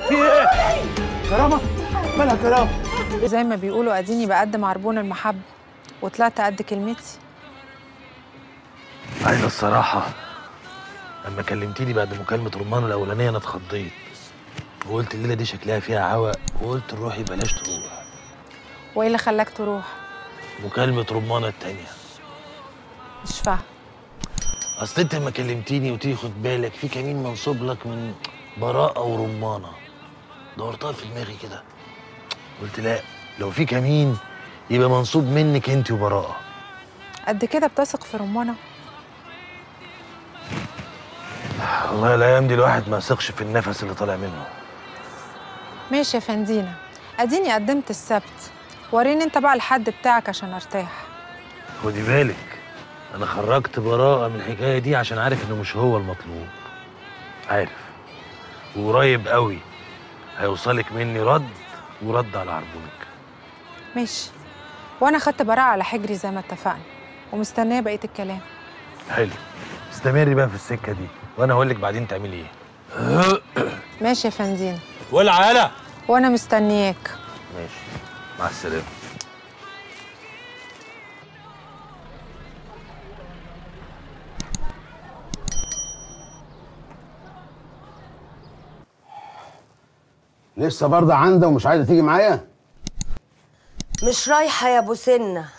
في ايه؟ كرامه مالها كرامه زي ما بيقولوا اديني بقدم عربون المحبه وطلعت قد كلمتي عايز الصراحة لما كلمتيني بعد مكالمة رمان الأولانية أنا اتخضيت وقلت الليلة دي شكلها فيها عوق وقلت روحي بلاش تروح وايه اللي خلاك تروح مكالمة رمانة التانية مش فاهم أصل أنت لما كلمتيني قلت لي خد بالك في كمين منصوب لك من براءة ورمانة دورتها في دماغي كده قلت لا لو في كمين يبقى منصوب منك أنت وبراءة قد كده بتثق في رمانه والله الأيام دي الواحد ما يثقش في النفس اللي طالع منه ماشي يا فندينا اديني قدمت السبت وريني انت بقى الحد بتاعك عشان ارتاح خدي بالك انا خرجت براءة من الحكاية دي عشان عارف انه مش هو المطلوب عارف وقريب قوي هيوصلك مني رد ورد على عربونك ماشي وانا خدت براءة على حجري زي ما اتفقنا ومستنيه بقيه الكلام حلو استمري بقى في السكة دي وانا هقول لك بعدين تعملي ايه ماشي يا فندينا ولا هلا وانا مستنياك ماشي مع السلامة لسه برضه عنده ومش عايزه تيجي معايا مش رايحة يا ابو سنة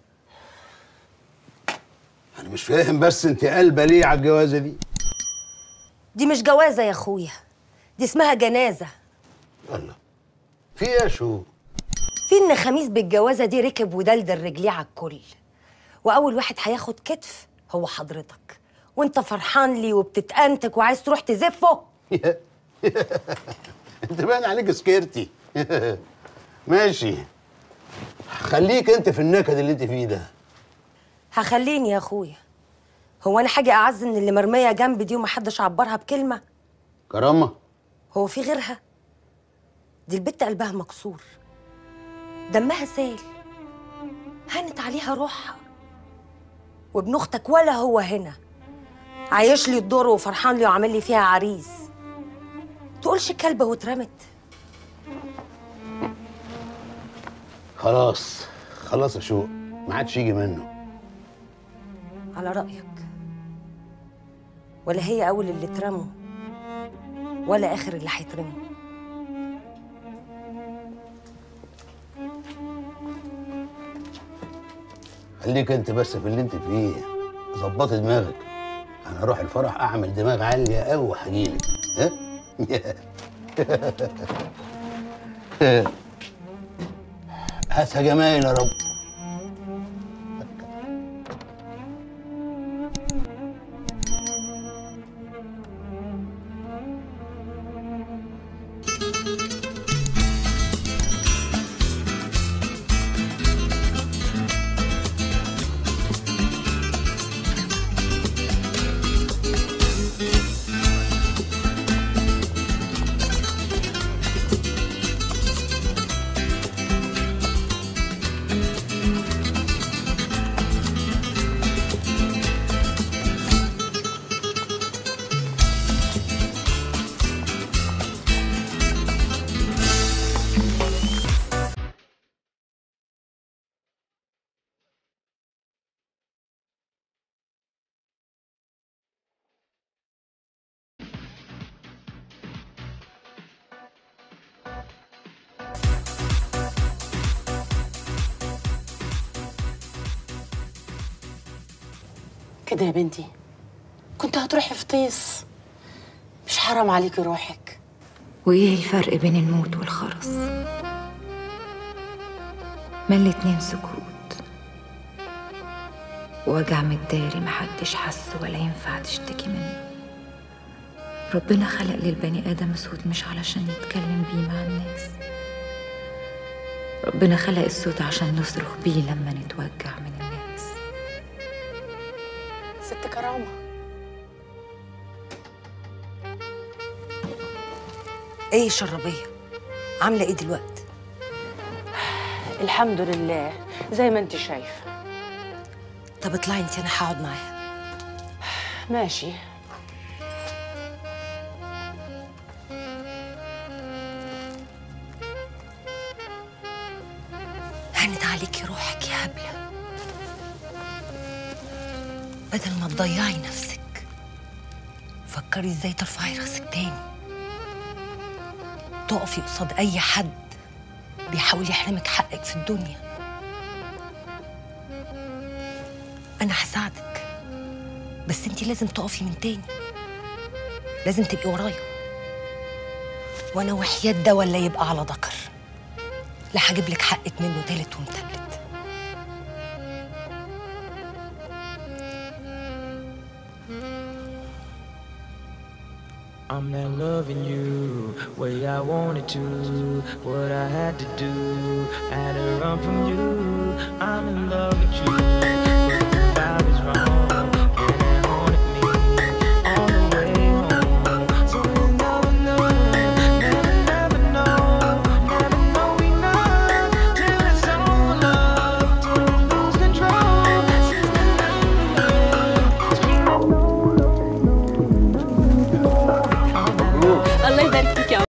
انا مش فاهم بس انت قلبه ليه على الجوازه دي دي مش جوازة يا اخويا دي اسمها جنازة الله في ايه يا شو في ان خميس بالجوازة دي ركب ودلدل رجليه على الكل واول واحد هياخد كتف هو حضرتك وانت فرحان لي وبتتأنتك وعايز تروح تزفه انت باين عليك سكيرتي ماشي خليك انت في النكد اللي انت فيه ده هخليني يا اخويا هو انا حاجة اعز من اللي مرمية جنبي دي ومحدش عبرها بكلمة كرامه هو في غيرها دي البت قلبها مكسور دمها سال هانت عليها روحها وابن اختك ولا هو هنا عايش لي الدور وفرحان لي وعامل لي فيها عريس تقولش كلبه واترمت خلاص خلاص يا شوق ما عادش يجي منه على رأيك ولا هي أول اللي اترموا ولا آخر اللي هيترموا خليك انت بس في اللي انت فيه ظبطي دماغك انا اروح الفرح اعمل دماغ عاليه قوي وهجيلك ها هاتها جمايل يا رب كده يا بنتي كنت هتروحي في طيس مش حرام عليكي روحك وإيه الفرق بين الموت والخرس؟ ما الاتنين سكوت وجع متداري محدش حس ولا ينفع تشتكي منه ربنا خلق للبني آدم صوت مش علشان يتكلم بيه مع الناس ربنا خلق الصوت عشان نصرخ بيه لما نتوجع من الناس ست كرامة ايه شربية عاملة ايه دلوقتي الحمد لله زي ما انت شايفة طب اطلعي انت انا هقعد معاها ماشي هانت عليكي روحك يا هبلة بدل ما تضيعي نفسك فكري ازاي ترفعي راسك تاني تقفي قصاد اي حد بيحاول يحرمك حقك في الدنيا انا هساعدك بس انتي لازم تقفي من تاني لازم تبقي ورايا وانا وحياة ده ولا يبقى على ذكر لا هجيب لك حقك منه تالت ومتلت I'm not loving you way I wanted to. What I had to do, I had to run from you. I'm in love with you, but the vibe is wrong, and it haunted me all the way home. So you never know, never, never know, never know enough till it's all love, till we lose control. الله يبارك فيك يا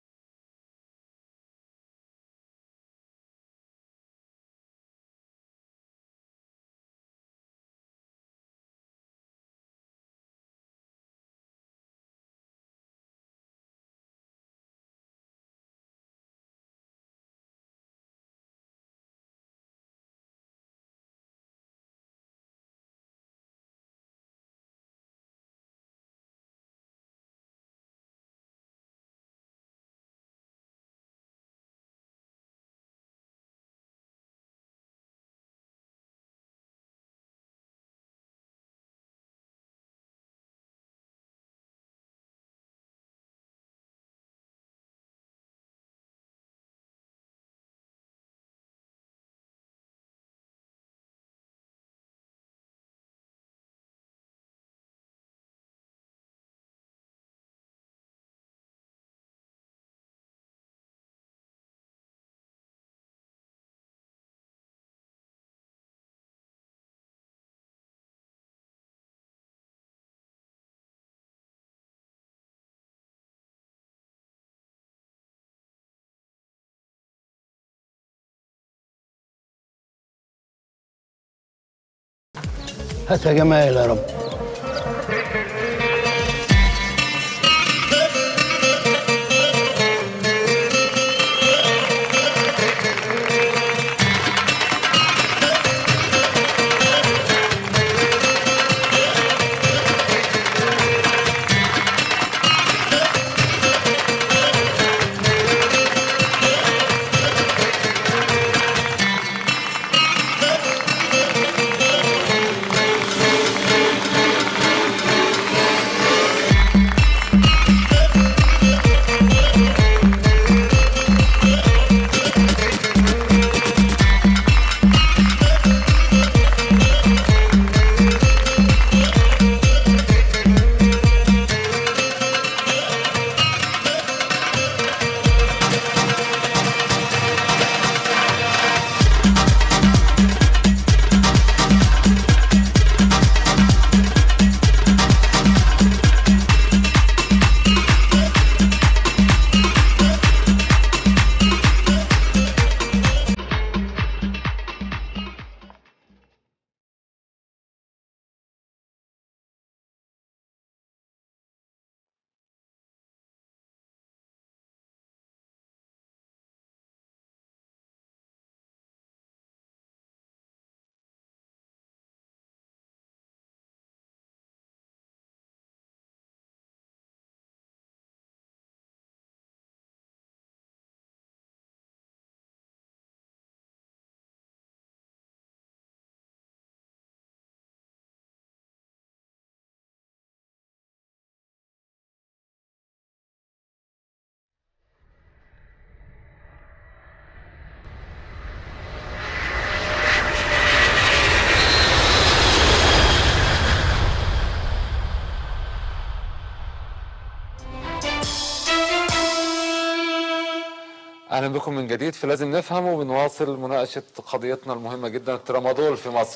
هات يا جمال يا رب اهلا بكم من جديد في لازم نفهم وبنواصل مناقشه قضيتنا المهمه جدا الترامادول في مصر.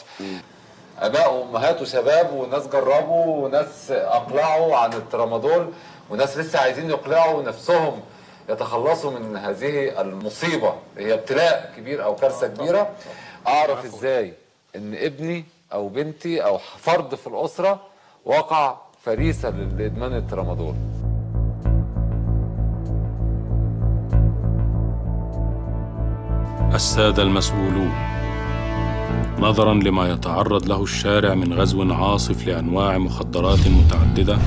اباء وامهات وشباب وناس جربوا وناس اقلعوا عن الترامادول وناس لسه عايزين يقلعوا نفسهم يتخلصوا من هذه المصيبه هي ابتلاء كبير او كارثه كبيره اعرف ازاي ان ابني او بنتي او فرد في الاسره وقع فريسه لادمان الترامادول السادة المسؤولون نظرا لما يتعرض له الشارع من غزو عاصف لأنواع مخدرات متعددة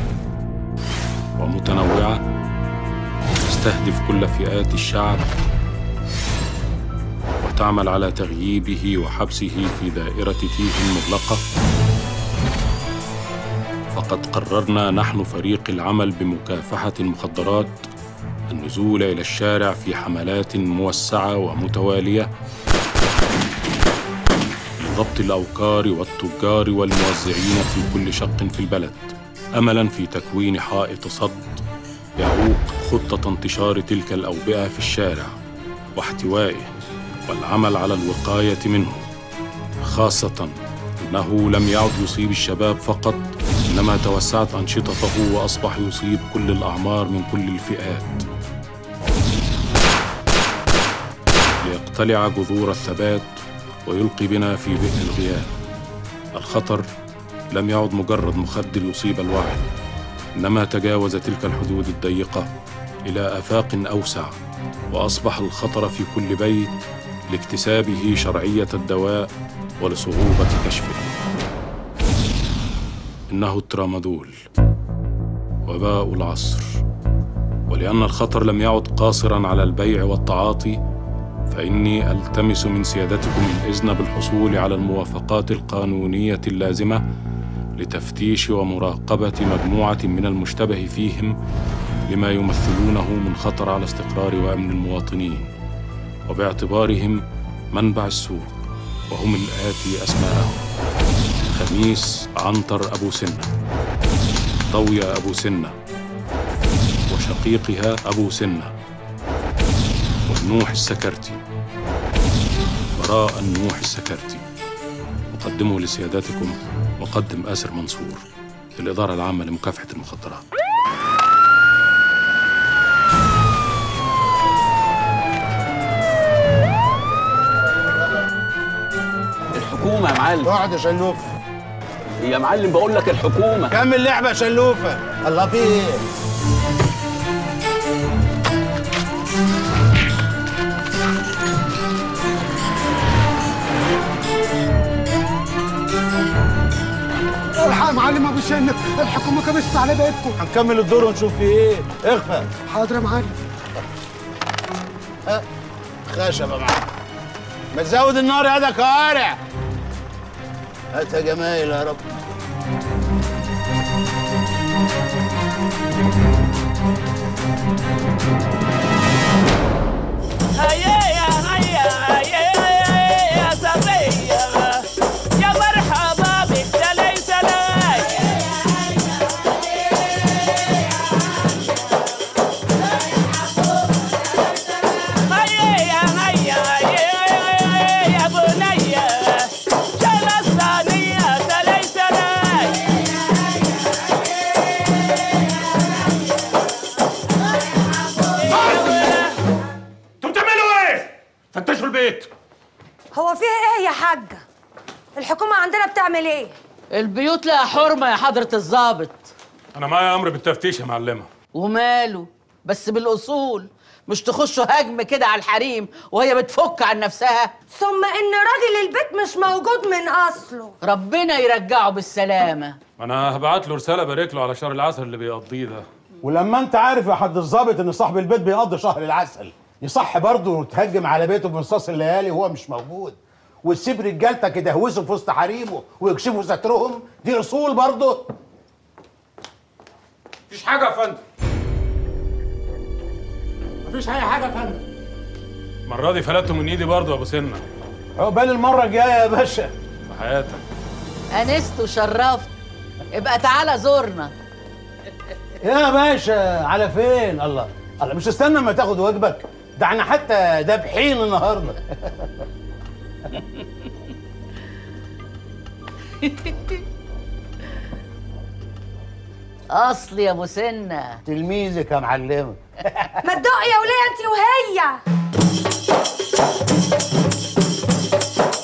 ومتنوعة تستهدف كل فئات الشعب وتعمل على تغييبه وحبسه في دائرة تيه مغلقة فقد قررنا نحن فريق العمل بمكافحة المخدرات النزول إلى الشارع في حملات موسعة ومتوالية لضبط الأوكار والتجار والموزعين في كل شق في البلد أملا في تكوين حائط صد يعوق خطة انتشار تلك الأوبئة في الشارع واحتوائه والعمل على الوقاية منه خاصة أنه لم يعد يصيب الشباب فقط إنما توسعت أنشطته وأصبح يصيب كل الأعمار من كل الفئات ليقتلع جذور الثبات ويلقي بنا في بئر الغياب الخطر لم يعد مجرد مخدر يصيب الوعي انما تجاوز تلك الحدود الضيقه الى افاق اوسع واصبح الخطر في كل بيت لاكتسابه شرعيه الدواء ولصعوبه كشفه انه الترامادول وباء العصر ولان الخطر لم يعد قاصرا على البيع والتعاطي فاني التمس من سيادتكم الاذن بالحصول على الموافقات القانونيه اللازمه لتفتيش ومراقبه مجموعه من المشتبه فيهم لما يمثلونه من خطر على استقرار وامن المواطنين وباعتبارهم منبع السوء وهم الاتي اسماءهم خميس عنتر ابو سنه طويه ابو سنه وشقيقها ابو سنه والنوح السكرتي براء النوح السكرتي أقدمه لسيادتكم مقدم آسر منصور في الإدارة العامة لمكافحة المخدرات الحكومة يا معلم اقعد يا شلوف يا معلم بقول لك الحكومة كمل لعبه يا شلوفه الله في ايه الحق يا معلم ابو سنة الحكومه كبست على بيتكم هنكمل الدور ونشوف في ايه اخفى حاضر يا معلم ها خشبه معاك ما تزود النار يا ده كوارع هات يا جمايل يا رب هيا يا هيا هيا يا صبية يا مرحبا بك سلاي سلاي هيا يا هيا هيا يا بنية شلا الصينية سلاي سلاي انتوا بتعملوا ايه؟ فتشوا البيت هو فيه ايه يا حاجه الحكومه عندنا بتعمل ايه البيوت لها حرمة يا حضرة الضابط أنا معايا أمر بالتفتيش يا معلمة وماله بس بالأصول مش تخشوا هجم كده على الحريم وهي بتفك عن نفسها ثم ان راجل البيت مش موجود من اصله ربنا يرجعه بالسلامة أنا هبعت له رسالة بارك له على شهر العسل اللي بيقضيه ده ولما انت عارف يا حد الظابط ان صاحب البيت بيقضي شهر العسل يصح برضه تهجم على بيته بمصاص الليالي وهو مش موجود وتسيب رجالتك يدهوسوا في وسط حريمه ويكشفوا سترهم دي اصول برضه مفيش حاجة يا فندم مفيش اي حاجه يا فندم المرة دي فلتته من إيدي برضه يا أبو سنة عقبال المره الجايه يا باشا في حياتك أنست وشرفت ابقى تعالى زورنا يا باشا على فين الله الله مش استنى ما تاخد واجبك ده احنا حتى دابحين النهارده أصل يا أبو سنة تلميذك يا معلمه ما تدق يا وليه انت وهي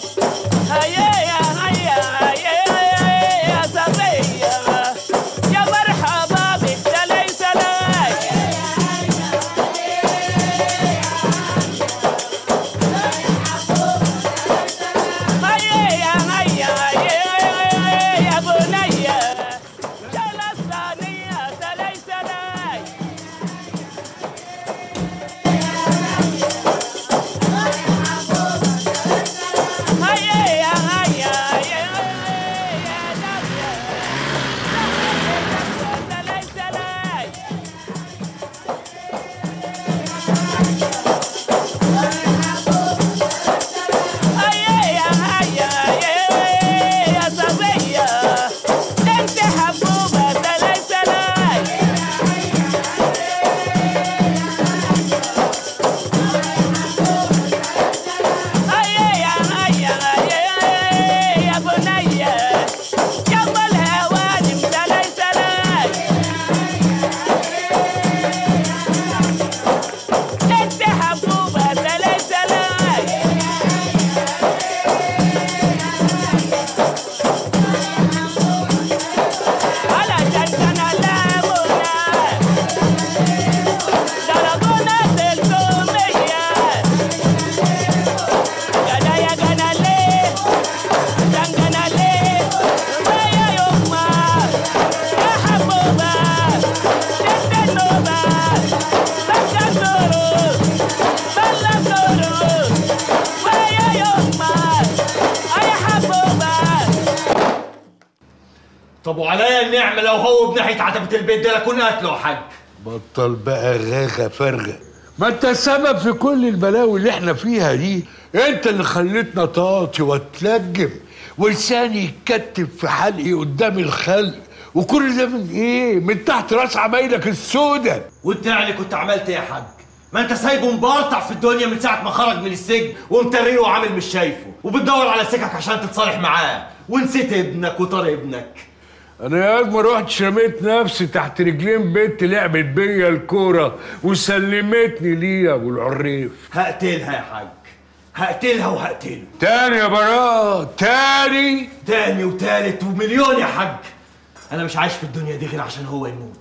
طب وعليا النعمه لو هو بناحيه عتبه البيت ده لكون قتله يا حاج بطل بقى غاغة فارغة ما انت السبب في كل البلاوي اللي احنا فيها دي انت اللي خليتنا طاطي واتلجم ولساني يتكتف في حلقي قدام الخلق وكل ده من ايه؟ من تحت راس عمايلك السودة وانت يعني كنت عملت ايه يا حاج ما انت سايبه مبرطع في الدنيا من ساعه ما خرج من السجن ومتريه وعامل مش شايفه وبتدور على سكك عشان تتصالح معاه ونسيت ابنك وطار ابنك انا يا ما رحت رميت نفسي تحت رجلين بنت لعبت بيا الكوره وسلمتني ليه يا ابو العريف هقتلها يا حاج هقتلها وهقتله تاني يا براء تاني تاني وتالت ومليون يا حاج انا مش عايش في الدنيا دي غير عشان هو يموت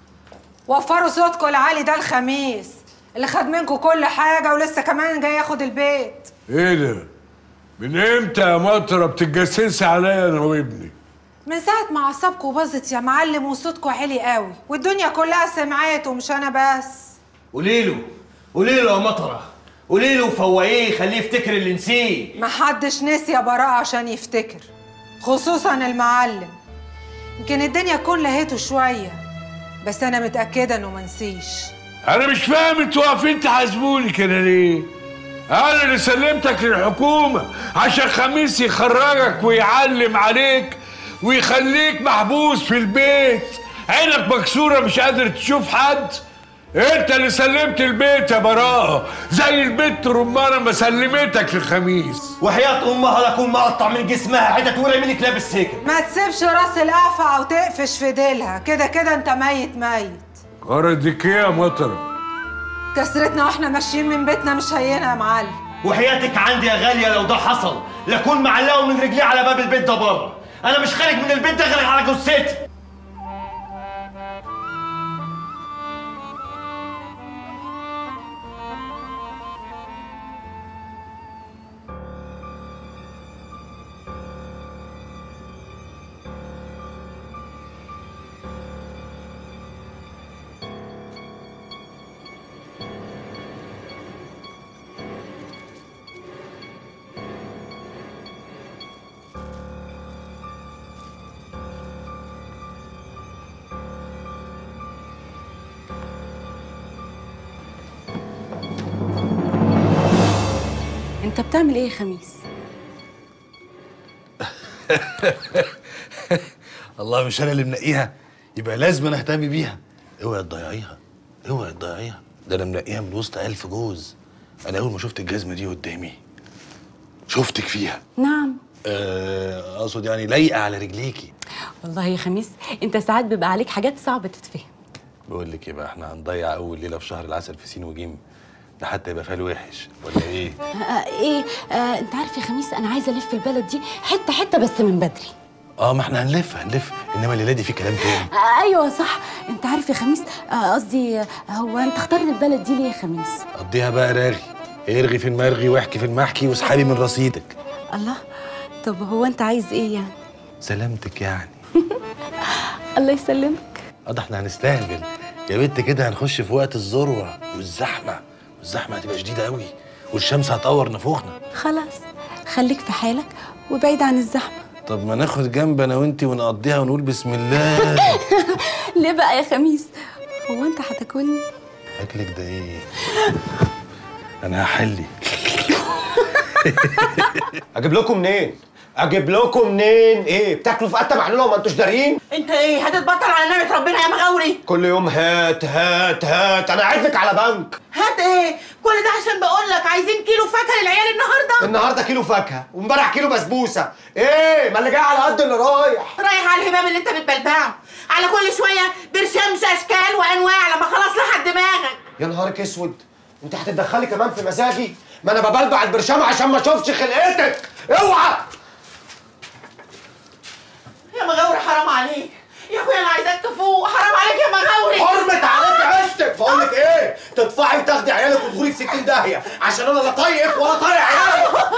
وفروا صوتكم العالي ده الخميس اللي خد منكم كل حاجة ولسه كمان جاي ياخد البيت ايه ده؟ من امتى يا مطره بتتجسسي عليا انا وابني؟ من ساعة ما عصابكم باظت يا معلم وصوتكم عالي قوي والدنيا كلها سمعت ومش أنا بس قولي له قولي له يا مطره قولي له فوقيه خليه يفتكر اللي نسيه محدش نسي يا براءة عشان يفتكر خصوصا المعلم يمكن الدنيا تكون لهيته شوية بس أنا متأكدة إنه منسيش انا مش فاهم انتوا واقفين تحاسبوني كده ليه؟ انا اللي سلمتك للحكومه عشان خميس يخرجك ويعلم عليك ويخليك محبوس في البيت عينك مكسوره مش قادر تشوف حد انت اللي سلمت البيت يا براءه زي البت رمانه ما سلمتك لخميس وحياة أمها لكون مقطع من جسمها حتت ورق منك لابس سجن ما تسيبش راس القفع وتقفش في ديلها كده كده أنت ميت ميت غرضك ايه يا مطره؟ كسرتنا واحنا ماشيين من بيتنا مش هينة يا معلم وحياتك عندي يا غالية لو ده حصل لكون معلقه من رجليه على باب البيت ده بره أنا مش خارج من البيت ده غير على جثتي انت بتعمل ايه يا خميس الله مش انا اللي منقيها يبقى لازم انا اهتم بيها اوعي تضيعيها اوعي تضيعيها ده انا منقيها من وسط الف جوز انا اول ما شفت الجزمه دي قدامي شفتك فيها نعم آه، اقصد يعني لايقه على رجليكي والله يا خميس انت ساعات بيبقى عليك حاجات صعبة تتفهم بقول لك ايه بقى احنا هنضيع اول ليله في شهر العسل في سين وجيم ده حتى يبقى فال وحش ولا ايه آه ايه آه انت عارف يا خميس انا عايزه الف البلد دي حته حته بس من بدري اه ما احنا هنلف هنلف انما الليله دي في كلام تاني آه ايوه صح انت عارف يا خميس آه، قصدي آه هو انت اخترت البلد دي ليه يا خميس قضيها بقى راغي ارغي في المرغي واحكي في المحكي واسحبي من رصيدك الله طب هو انت عايز ايه يعني سلامتك يعني الله يسلمك اه ده احنا هنستهبل يا بنت كده هنخش في وقت الذروه والزحمه والزحمه هتبقى شديده قوي والشمس هتقور نفوخنا خلاص خليك في حالك وبعيد عن الزحمه طب ما ناخد جنب انا وانتي ونقضيها ونقول بسم الله ليه بقى يا خميس هو انت هتاكلني اكلك ده ايه انا هحلي اجيب لكم منين؟ اجيب لكم منين؟ ايه بتاكلوا في قته معلومه وما انتوش دارين؟ انت ايه هتتبطل على نعمه ربنا يا مغاوري كل يوم هات هات هات انا قاعد لك على بنك هات ايه كل ده عشان بقول لك عايزين كيلو فاكهه للعيال النهارده النهارده كيلو فاكهه وامبارح كيلو بسبوسه ايه ما اللي جاي على قد اللي رايح رايح على الهباب اللي انت بتبلبعه على كل شويه برشامس اشكال وانواع لما خلاص لحد دماغك يا نهارك اسود انت هتتدخلي كمان في مزاجي ما انا ببلبع البرشام عشان ما اشوفش خلقتك اوعى يا مغاوري حرام عليك يا اخويا انا عايزاك تفوق حرام عليك يا مغاوري حرمت عليك عشتك بقول لك ايه تدفعي وتاخدي عيالك وتغوري في 60 داهيه عشان انا لا طايقك ولا طايق عيالك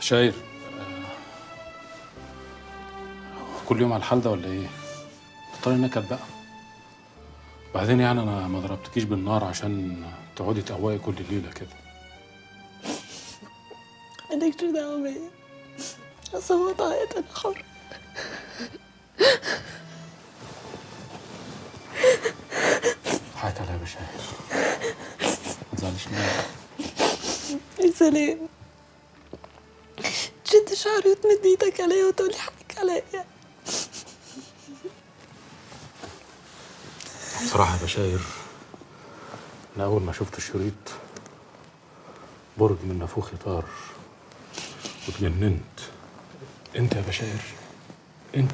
بشاير آه، كل يوم على الحال ده ولا ايه؟ بطلي نكد بقى بعدين يعني انا ما ضربتكيش بالنار عشان تقعدي تقوقي كل ليله كده مالكش دعوة بيا أصوت عيط أنا حر حياة الله يا بشاير ما تزعليش مني يا سلام تشد شعري وتمد ايدك عليا وتقولي حقك عليا بصراحة يا بشاير أنا أول ما شفت الشريط برج من نافوخي طار واتجننت أنت يا بشاير أنت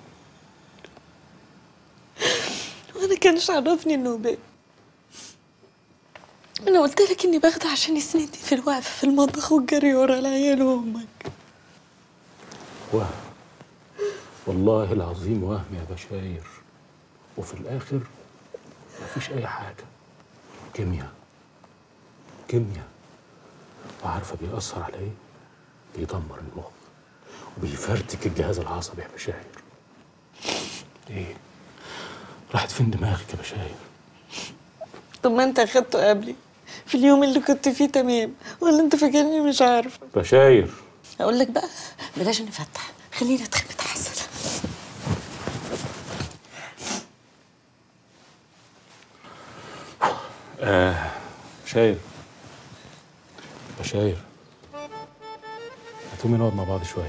وانا كانش عرفني انه بيه انا قلت لك اني باخده عشان يسندني في الوقفه في المطبخ والجري ورا العيال وامك وهم والله العظيم وهم يا بشاير وفي الآخر مفيش أي حاجة كيمياء كيمياء وعارفة بيأثر على إيه؟ بيدمر المخ وبيفرتك الجهاز العصبي يا بشاير إيه؟ راحت فين دماغك يا بشاير؟ طب ما انت اخدته قبلي في اليوم اللي كنت فيه تمام ولا انت فاكرني مش عارفه بشاير اقول لك بقى بلاش نفتح خلينا نتخبط حسن آه بشاير بشاير هتقومي نقعد مع بعض شوية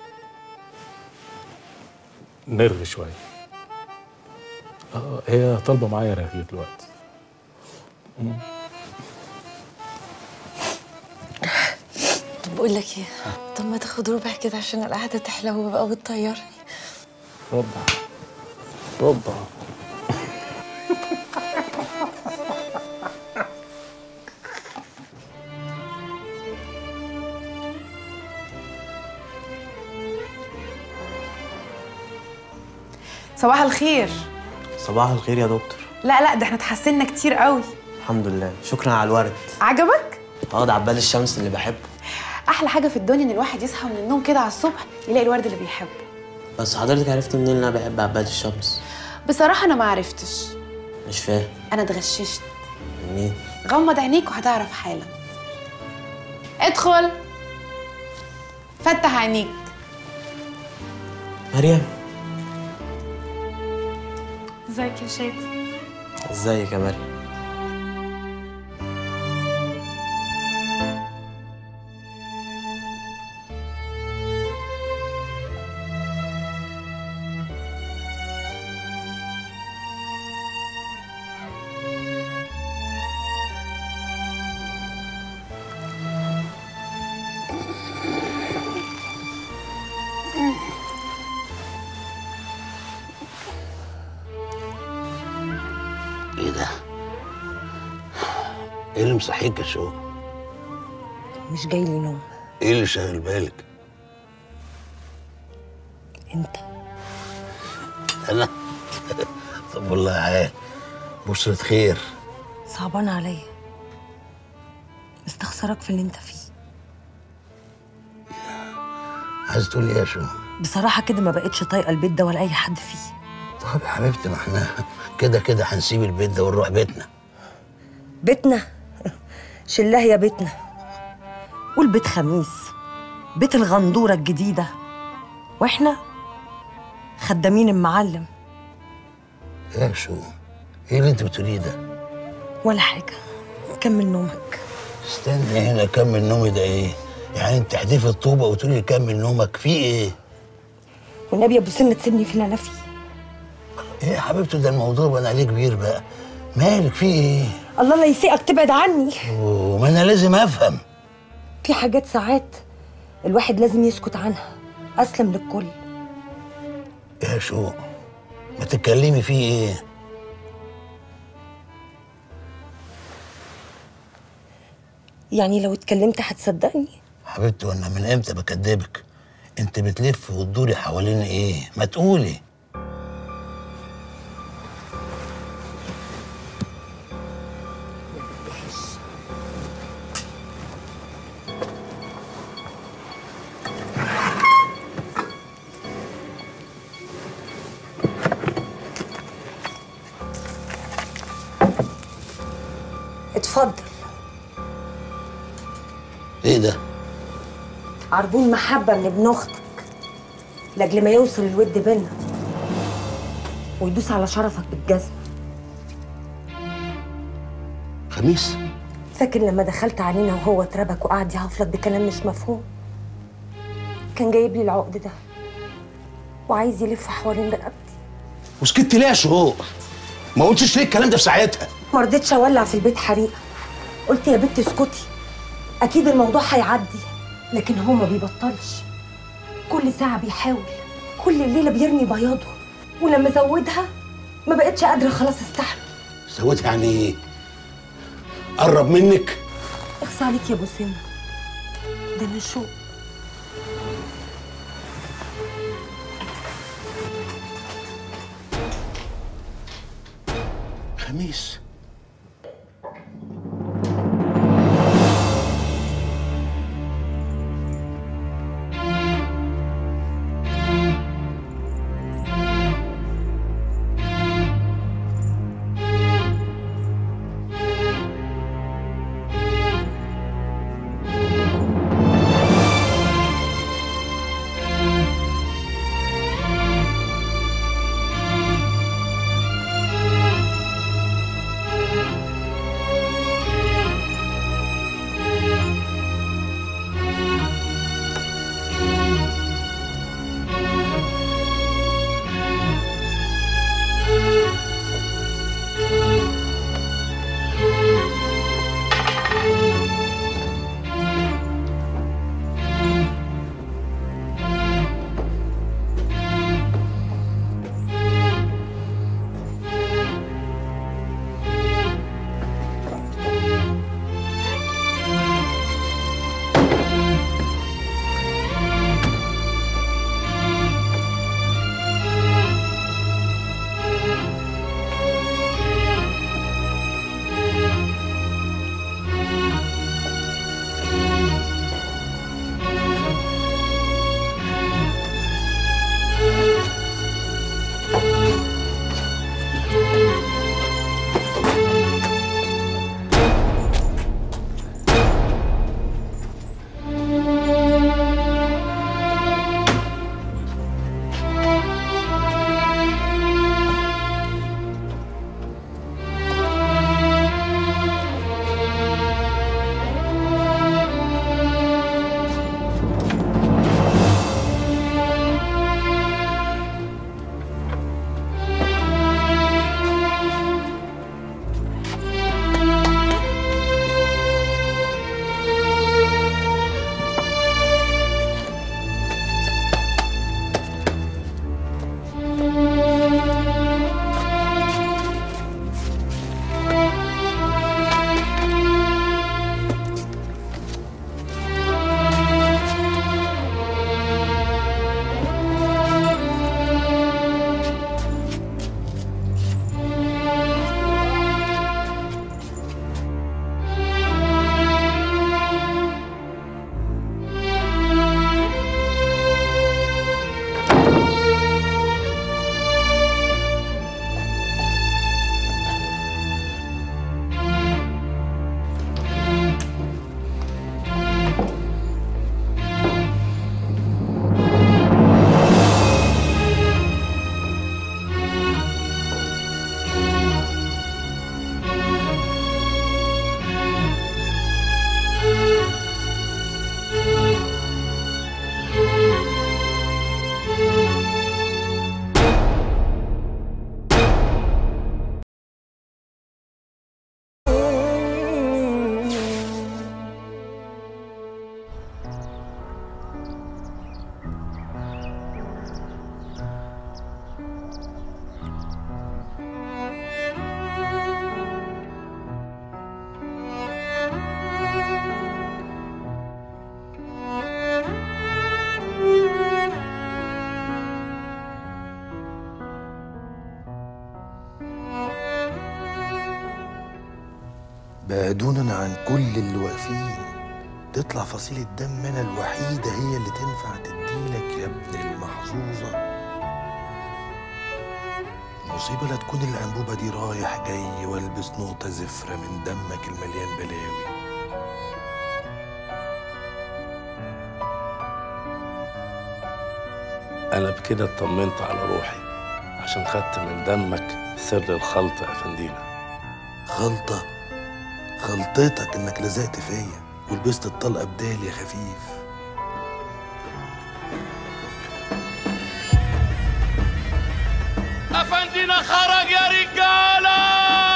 نرغي شوية اه هي طالبة معايا رغي دلوقتي مم. طب بقول لك ايه طب ما تاخد ربع كده عشان القعده تحلو بقى وتطيرني ربع ربع صباح الخير صباح الخير يا دكتور لا لا ده احنا اتحسنا كتير قوي الحمد لله شكرا على الورد عجبك اه ده عباد الشمس اللي بحبه احلى حاجه في الدنيا ان الواحد يصحى من النوم كده على الصبح يلاقي الورد اللي بيحبه بس حضرتك عرفت منين ان انا بحب عباد الشمس بصراحه انا ما عرفتش مش فاهم انا اتغششت منين غمض عينيك وهتعرف حالا ادخل فتح عينيك مريم ازيك يا شادي ازيك يا مريم ايه ده؟ ايه اللي مصحيك يا شو؟ مش جاي لي نوم ايه اللي شاغل بالك؟ انت انا طب والله عال بشرة خير صعبان عليا مستخسرك في اللي انت فيه عايز تقول ايه يا شو؟ بصراحة كده ما بقتش طايقة البيت ده ولا أي حد فيه طب يا حبيبتي ما احنا كده كده هنسيب البيت ده ونروح بيتنا بيتنا شلاه يا بيتنا قول بيت خميس بيت الغندورة الجديدة واحنا خدامين المعلم يا شو ايه اللي انت بتقوليه ده؟ ولا حاجة كمل نومك استني هنا كمل نومي ده ايه؟ يعني انت تحدفي الطوبة وتقولي كمل نومك في ايه؟ والنبي يا ابو سنة تسيبني في اللي انا فيه ايه يا حبيبتي ده الموضوع بقى عليه كبير بقى مالك في ايه؟ الله لا يسيئك تبعد عني وما انا لازم افهم في حاجات ساعات الواحد لازم يسكت عنها أسلم للكل يا شو ما تتكلمي فيه ايه؟ يعني لو اتكلمت هتصدقني حبيبتي وانا من امتى بكدبك؟ انت بتلف وتدوري حوالين ايه؟ ما تقولي اتفضل ايه ده عربون محبة من ابن أختك لأجل ما يوصل الود بينا ويدوس على شرفك بالجزمة خميس فاكر لما دخلت علينا وهو اتربك وقعد يهفلك بكلام مش مفهوم كان جايب لي العقد ده وعايز يلف حوالين رقبتي وسكت ليه يا شهور ما قلتش ليه الكلام ده في ساعتها ما رضيتش اولع في البيت حريقه قلت يا بنت اسكتي اكيد الموضوع هيعدي لكن هو ما بيبطلش كل ساعه بيحاول كل ليله بيرمي بياضه ولما زودها ما بقتش قادره خلاص استحمل سويتها يعني ايه قرب منك اخص عليك يا ابو سنه ده انا شوق خميس بعدونا عن كل اللي واقفين تطلع فصيلة دم أنا الوحيدة هي اللي تنفع تديلك يا ابن المحظوظة المصيبة لا تكون الأنبوبة دي رايح جاي والبس نقطة زفرة من دمك المليان بلاوي أنا بكده اطمنت على روحي عشان خدت من دمك سر الخلطة يا فندينا غلطة غلطتك إنك لزقت فيا ولبست الطلقة بدالي يا خفيف أفندينا خرج يا رجالة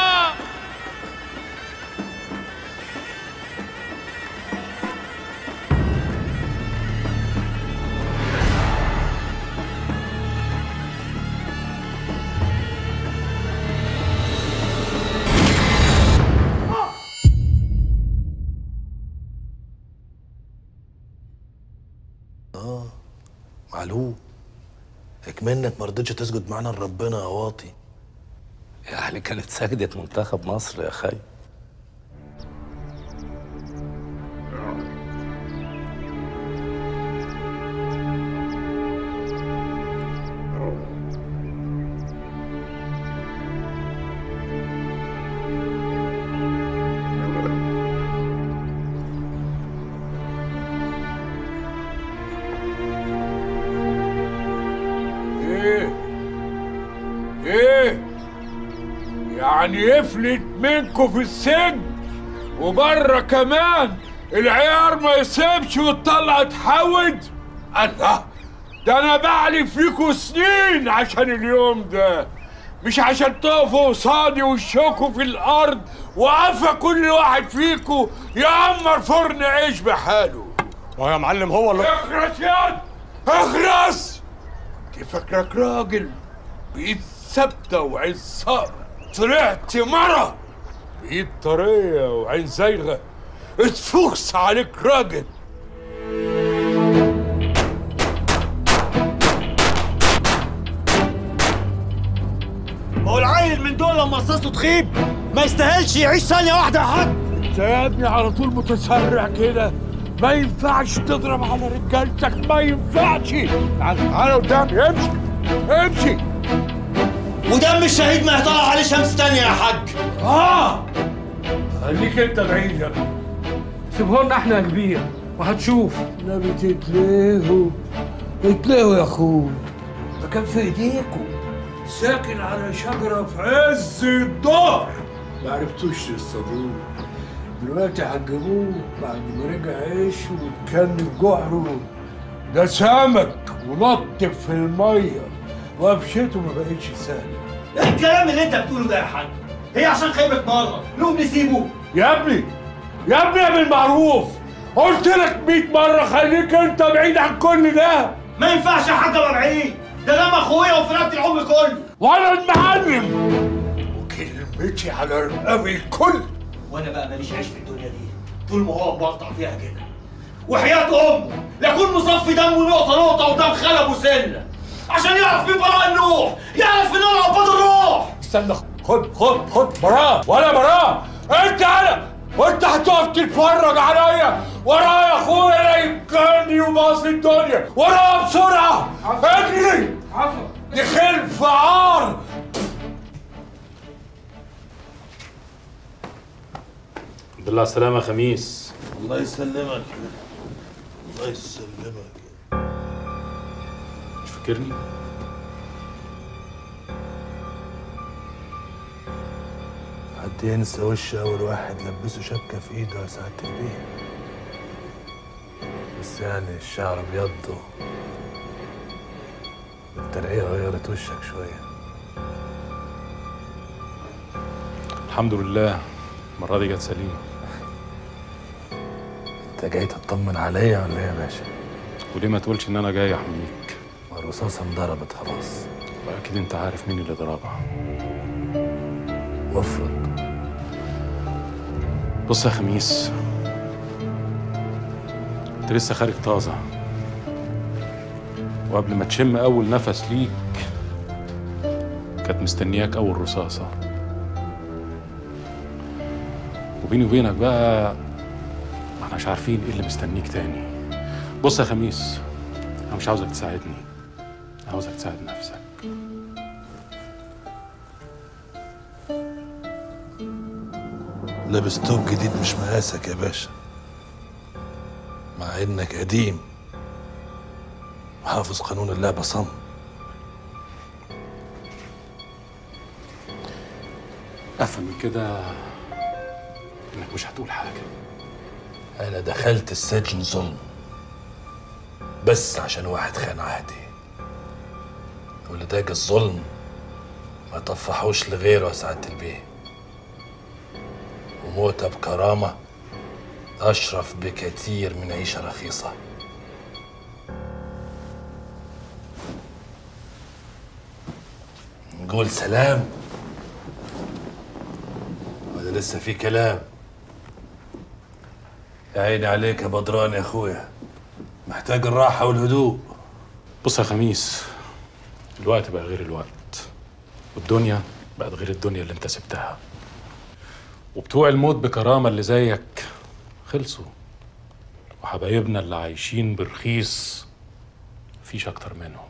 آه معلوم اكمنك ما رضيتش تسجد معانا لربنا يا واطي يعني كانت سجدة منتخب مصر يا خي ايه ايه يعني يفلت منكم في السجن وبره كمان العيار ما يسيبش وتطلع تحود الله ده انا بعلي فيكوا سنين عشان اليوم ده مش عشان تقفوا قصادي وشكوا في الارض وقفا كل واحد فيكوا يعمر فرن عيش بحاله ما يا معلم هو اللي اخرس ياد اخرس انت فاكرك راجل بايد ثابته وعين صقر طلعت مرة بايد طريه وعين زايغه اتفوكس عليك راجل ما هو العيل من دول لما قصصته تخيب ما يستاهلش يعيش ثانية واحدة يا حاج انت يا ابني على طول متسرع كده ما ينفعش تضرب على رجالتك ما ينفعش تعال تعال قدامي امشي امشي ودم الشهيد ما يطلع عليه شمس تانية يا حاج اه خليك انت بعيد يا ابني سيبه لنا احنا يا كبير وهتشوف النبي تتلهوا اتلهوا يا اخوي ده كان في ايديكم ساكن على شجرة في عز الظهر ما عرفتوش تصطادوه دلوقتي هتجيبوه بعد ما رجع عيش واتكلم جحره ده سمك ونط في المية وقفشته ما بقتش سهلة ايه الكلام اللي انت بتقوله ده يا حاج هي عشان خيبة مرة نقوم نسيبه يا ابني يا ابني يا بالمعروف قلت لك 100 مرة خليك انت بعيد عن كل ده ما ينفعش يا حاج ابقى بعيد ده دم اخويا وفرقت العمر كله وانا المعلم وكلمتي على رقبي الكل وانا بقى ماليش عيش في الدنيا دي طول ما هو مقطع فيها كده وحياة امه لاكون مصفي دمه نقطة نقطة قدام خلب وسنة عشان يعرف مين براء النوح يعرف مين انا عباد الروح استنى خد خد خد براء ولا براء انت انا وانت هتقف تتفرج عليا ورايا اخويا لا يمكنني وباص الدنيا ورايا بسرعه اجري عفوا دي خلف عار الحمد لله على السلامة يا خميس الله يسلمك الله يسلمك مش فاكرني؟ حد ينسى وش اول واحد لبسه شبكه في ايده يا سعاده البيه بس يعني الشعر ابيض والترقيه غيرت وشك شويه الحمد لله المرة دي جت سليمة انت جاي تطمن عليا ولا ايه يا باشا؟ وليه ما تقولش ان انا جاي احميك؟ ما الرصاصه انضربت خلاص واكيد انت عارف مين اللي ضربها وافرض بص يا خميس انت لسه خارج طازة وقبل ما تشم اول نفس ليك كانت مستنياك اول رصاصة وبيني وبينك بقى ما احناش عارفين ايه اللي مستنيك تاني بص يا خميس انا مش عاوزك تساعدني عاوزك تساعد نفسك لابس توب جديد مش مقاسك يا باشا مع انك قديم وحافظ قانون اللعبة صم افهم من كده انك مش هتقول حاجه انا دخلت السجن ظلم بس عشان واحد خان عهدي واللي داج الظلم ما طفحوش لغيره يا سعادة البيه وموتة بكرامة أشرف بكتير من عيشة رخيصة نقول سلام ولا لسه في كلام يا عيني عليك يا بدران يا اخويا محتاج الراحة والهدوء بص يا خميس الوقت بقى غير الوقت والدنيا بقت غير الدنيا اللي انت سبتها وبتوع الموت بكرامة اللي زيك خلصوا وحبايبنا اللي عايشين برخيص مفيش أكتر منهم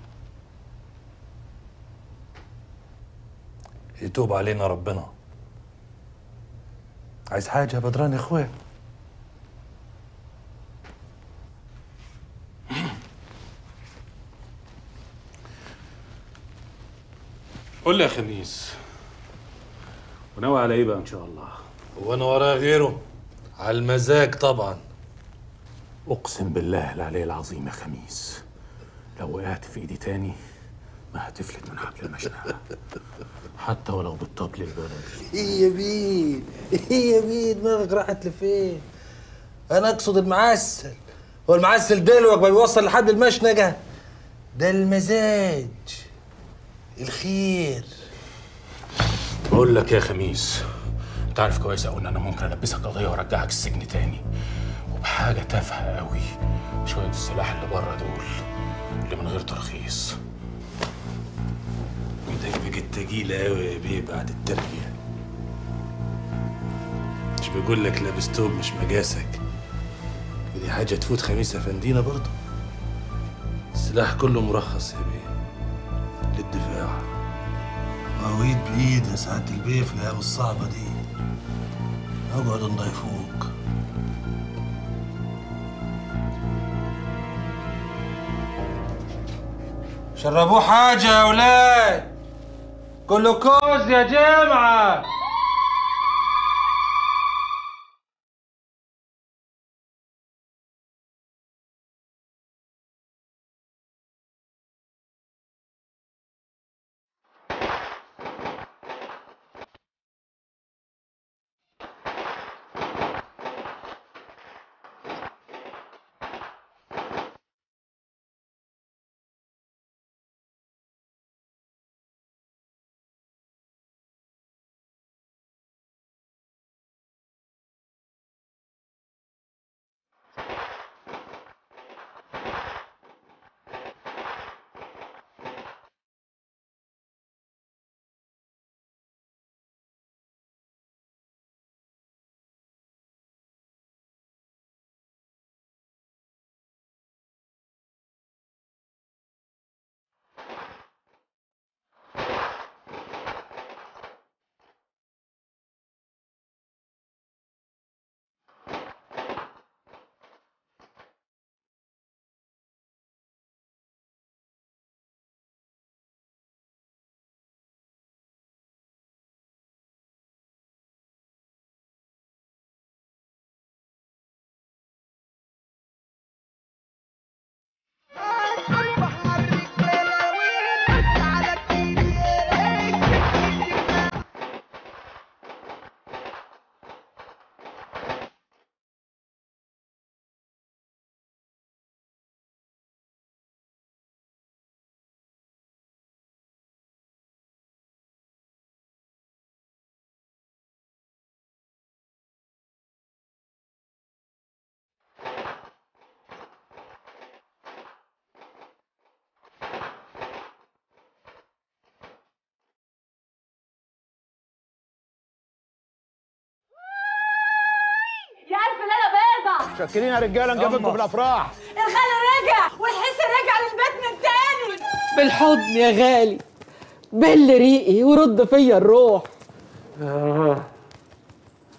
يتوب علينا ربنا عايز حاجة يا بدران يا اخويا قول لي يا خميس وناوي على ايه بقى ان شاء الله وانا وراه غيره على المزاج طبعا اقسم بالله العلي العظيم يا خميس لو وقعت في ايدي تاني ما هتفلت من حبل المشنقه حتى ولو بالطبل البلدي ايه يا بيه ايه يا بيه دماغك راحت لفين انا اقصد المعسل هو المعسل دلوقتي ما بيوصل لحد المشنقه ده المزاج الخير بقول لك يا خميس انت عارف كويس قوي ان انا ممكن البسك قضيه وارجعك السجن تاني وبحاجه تافهه قوي شويه السلاح اللي بره دول اللي من غير ترخيص ايدك بقت تقيلة قوي يا بيه بعد التربية مش بقول لك لابس توب مش مقاسك ودي حاجة تفوت خميس افندينا برضه السلاح كله مرخص يا بيه للدفاع وعويد بإيد يا سعادة البيه في الأيام الصعبة دي اقعد نضيفوك شربوه حاجة يا ولاد جلوكوز يا جمعة يا ألف ليلة بيضة شاكرين يا رجاله نجيبكم في الافراح الخال رجع والحس رجع للبيت من تاني بالحضن يا غالي بل ريقي ورد فيا الروح آه.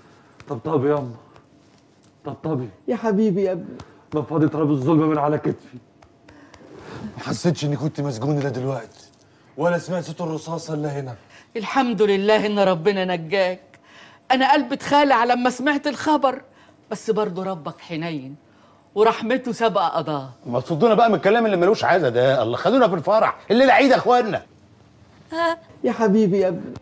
طبطبي ياما طبطبي يا حبيبي يا ابني نفضي تراب الظلم من على كتفي ما حسيتش اني كنت مسجون الا دلوقتي ولا سمعت صوت الرصاصه الا هنا الحمد لله ان ربنا نجاك انا قلبي اتخالع لما سمعت الخبر بس برضه ربك حنين ورحمته سبق قضاه ما تصدونا بقى من الكلام اللي ملوش عايزه ده الله خلونا في الفرح الليله عيد يا اخوانا يا حبيبي يا ابني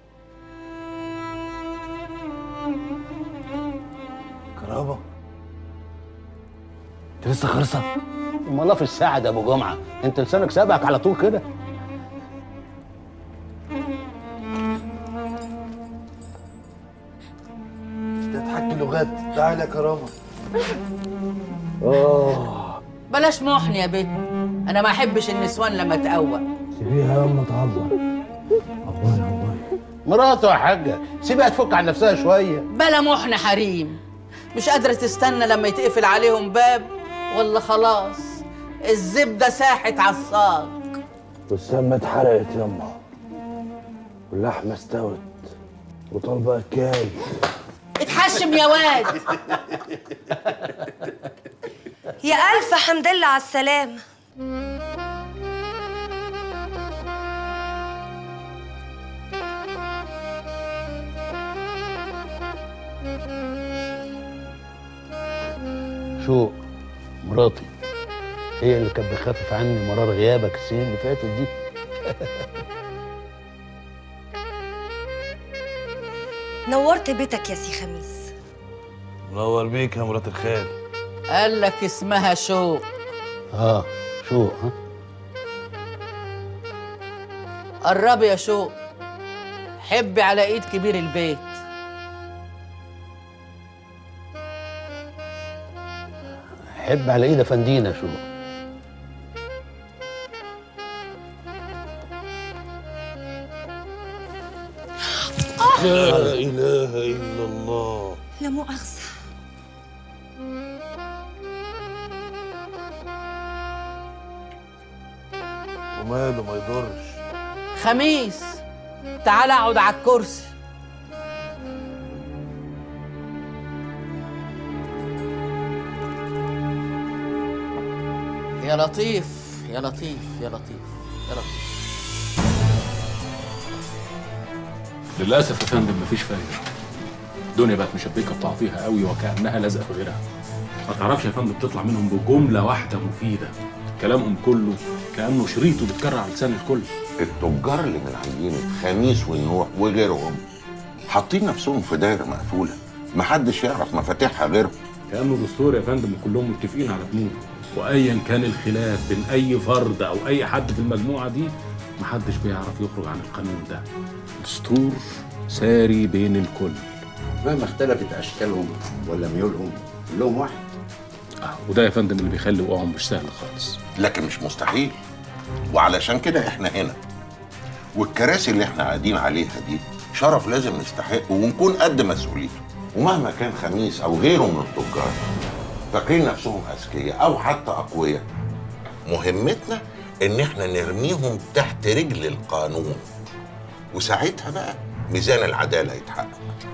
كرامه انت لسه خرصه امال الله في الساعه ده يا ابو جمعه انت لسانك سابقك على طول كده تضحك لغات تعالى يا كرامه اه بلاش محن يا بنت انا ما احبش النسوان لما تقوى سيبيها يا اما تعبر مراته يا حاجه سيبها تفك عن نفسها شويه بلا محن حريم مش قادرة تستنى لما يتقفل عليهم باب ولا خلاص الزبدة ساحت على الصاج والسمه اتحرقت ياما واللحمه استوت وطالبه اكاي اتحشم يا واد يا ألف حمد لله على السلامة شو مراتي هي اللي كانت بخفف عني مرار غيابك السنين اللي فاتت دي نورت بيتك يا سي خميس منور بيك يا مرات الخال قال لك اسمها شوق اه شو ها قربي يا شوق حبي على ايد كبير البيت حب على ايد افندينا شو لا اله الا الله لا مؤاخذة وماله ما يضرش خميس تعال اقعد على الكرسي يا لطيف يا لطيف يا لطيف يا لطيف للاسف يا فندم مفيش فايده الدنيا بقت مشبكه بتعطيها قوي وكانها لازقه في غيرها ما تعرفش يا فندم تطلع منهم بجمله واحده مفيده كلامهم كله كانه شريطه بيتكرر على لسان الكل التجار اللي من عندنا خميس والنوح وغيرهم حاطين نفسهم في دايره مقفوله محدش يعرف مفاتيحها غيرهم كانه دستور يا فندم وكلهم متفقين على بنوده وايا كان الخلاف بين اي فرد او اي حد في المجموعه دي محدش بيعرف يخرج عن القانون ده دستور ساري بين الكل مهما اختلفت اشكالهم ولا ميولهم كلهم واحد وده يا فندم اللي بيخلي وقعهم مش سهل خالص لكن مش مستحيل وعلشان كده احنا هنا والكراسي اللي احنا قاعدين عليها دي شرف لازم نستحقه ونكون قد مسؤوليته ومهما كان خميس او غيره من التجار فاكرين نفسهم اذكياء او حتى اقوياء مهمتنا ان احنا نرميهم تحت رجل القانون وساعتها بقى ميزان العداله يتحقق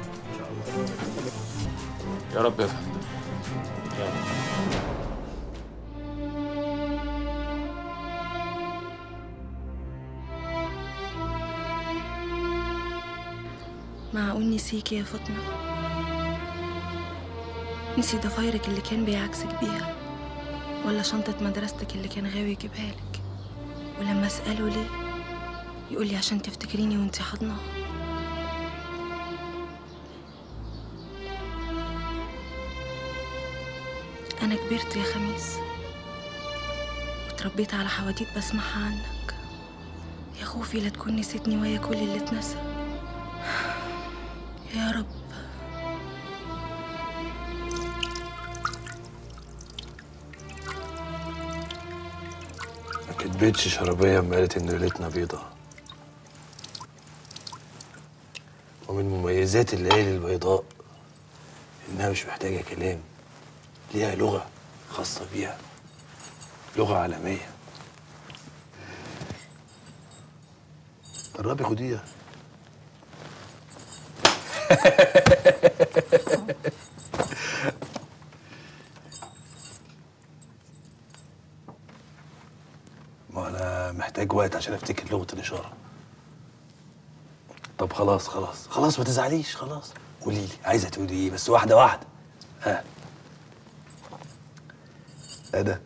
يا رب يا فندم يا رب معقول نسيكي يا فاطمة نسي ضفايرك اللي كان بيعكسك بيها ولا شنطة مدرستك اللي كان غاوي يجيبها لك ولما أسأله ليه يقول لي عشان تفتكريني وانتي حاضنة أنا كبرت يا خميس وتربيت على حواديت بسمعها عنك يا خوفي لا تكون نسيتني ويا كل اللي اتنسى يا رب ما كدبتش شربية اما قالت ان ليلتنا بيضة ومن مميزات الليالي البيضاء انها مش محتاجة كلام ليها لغة خاصة بيها لغة عالمية قربي خديها ما انا محتاج وقت عشان افتكر لغه الاشاره طب خلاص خلاص خلاص ما تزعليش خلاص قولي لي عايزه تقولي ايه بس واحده واحده ها ايه ده